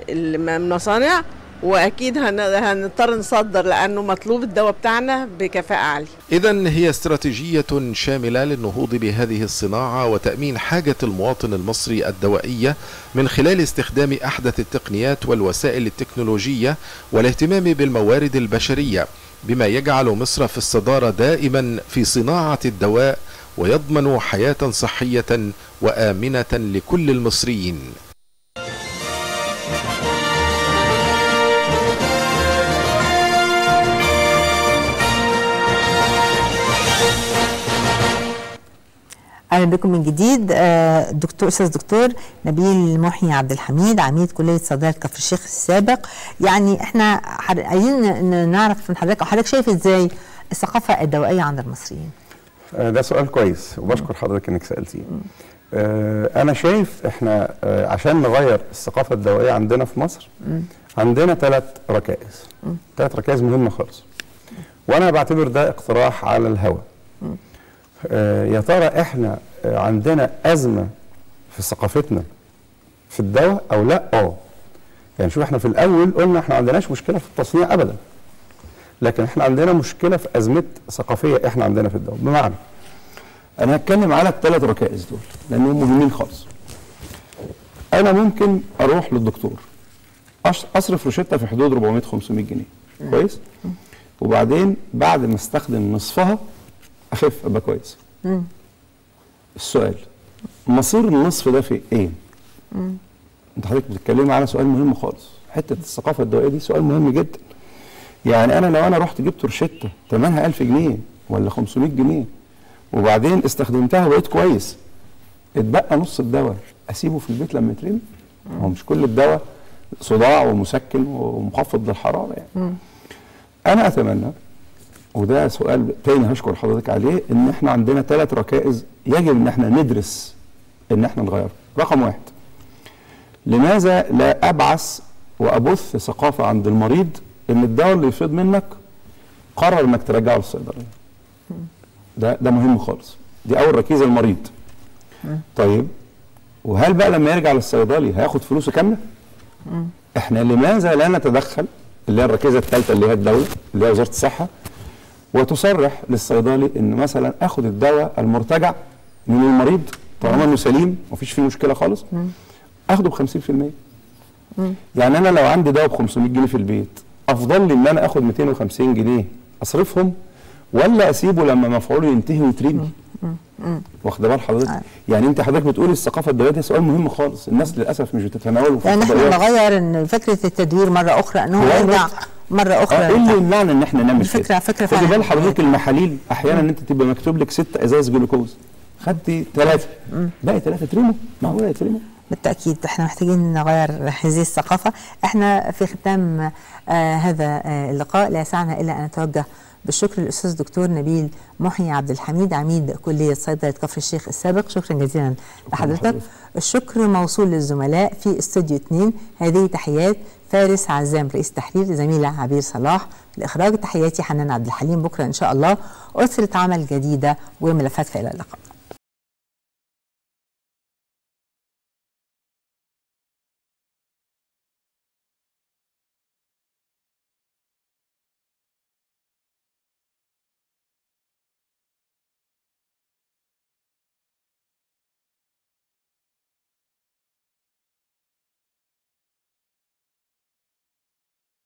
المصانع واكيد هن- هنضطر نصدر لانه مطلوب الدواء بتاعنا بكفاءه عاليه إذا هي استراتيجية شاملة للنهوض بهذه الصناعة وتأمين حاجة المواطن المصري الدوائية من خلال استخدام أحدث التقنيات والوسائل التكنولوجية والاهتمام بالموارد البشرية بما يجعل مصر في الصدارة دائما في صناعة الدواء ويضمن حياة صحية وآمنة لكل المصريين اهلا بكم من جديد آه، دكتور استاذ دكتور نبيل محي عبد الحميد عميد كليه صيدله كفر الشيخ السابق يعني احنا حر- عايزين ن- نعرف من حضرتك او حضرتك شايف ازاي الثقافه الدوائيه عند المصريين آه، ده سؤال كويس وبشكر حضرتك انك سالتيه. آه، انا شايف احنا آه، عشان نغير الثقافه الدوائيه عندنا في مصر عندنا ثلاث ركائز ثلاث ركائز مهمه خالص وانا بعتبر ده اقتراح على الهوى آه، يا ترى احنا آه، عندنا ازمه في ثقافتنا في الدواء او لا اه يعني شوف احنا في الاول قلنا احنا ما عندناش مشكله في التصنيع ابدا لكن احنا عندنا مشكله في ازمه ثقافيه احنا عندنا في الدواء بمعنى انا هتكلم على الثلاث ركائز دول لانهم مهمين خالص انا ممكن اروح للدكتور أش- اصرف روشته في حدود 400 500 جنيه كويس وبعدين بعد ما استخدم نصفها اخف ابقى كويس السؤال مصير النصف ده في ايه انت حضرتك بتتكلمي على سؤال مهم خالص حته الثقافه الدوائيه دي سؤال مهم جدا يعني انا لو انا رحت جبت روشته ثمنها 1000 جنيه ولا 500 جنيه وبعدين استخدمتها وبقيت كويس اتبقى نص الدواء اسيبه في البيت لما يترمي هو مش كل الدواء صداع ومسكن ومخفض للحراره يعني انا اتمنى وده سؤال تاني هشكر حضرتك عليه ان احنا عندنا ثلاث ركائز يجب ان احنا ندرس ان احنا نغيرها رقم واحد لماذا لا ابعث وابث ثقافه عند المريض ان الدواء اللي يفيض منك قرر انك ترجعه للصيدليه ده ده مهم خالص دي اول ركيزه المريض طيب وهل بقى لما يرجع للصيدلي هياخد فلوسه كامله احنا لماذا لا نتدخل اللي هي الركيزه الثالثه اللي هي الدوله اللي هي وزاره الصحه وتصرح للصيدلي ان مثلا اخد الدواء المرتجع من المريض طالما انه سليم مفيش فيه مشكله خالص اخده ب 50% يعني انا لو عندي دواء ب 500 جنيه في البيت افضل لي ان انا اخد 250 جنيه اصرفهم ولا اسيبه لما مفعوله ينتهي ويترمي واخده بال حضرتك يعني انت حضرتك بتقولي الثقافه الدوائيه ده سؤال مهم خالص الناس للاسف مش بتتناوله في لان احنا الفضائيات. نغير ان فكره التدوير مره اخرى ان هو هو يرجع الوقت. مره اه اخرى ايه اللي يمنعنا ان احنا نعمل الفكرة- كده فكرة خدي فعلا. بال حضرتك المحاليل احيانا انت تبقى مكتوب لك ست ازاز جلوكوز خدتي ثلاثه باقي ثلاثه ترموا معقوله يترموا بالتأكيد احنا محتاجين نغير هذه الثقافة احنا في ختام آه هذا آه اللقاء لا يسعنا إلا أن نتوجه بالشكر للأستاذ دكتور نبيل محي عبد الحميد عميد كلية صيدلة كفر الشيخ السابق شكرا جزيلا لحضرتك الشكر موصول للزملاء في استوديو 2 هذه تحيات فارس عزام رئيس تحرير زميلة عبير صلاح الإخراج تحياتي حنان عبد الحليم بكرة إن شاء الله أسرة عمل جديدة وملفات فإلى اللقاء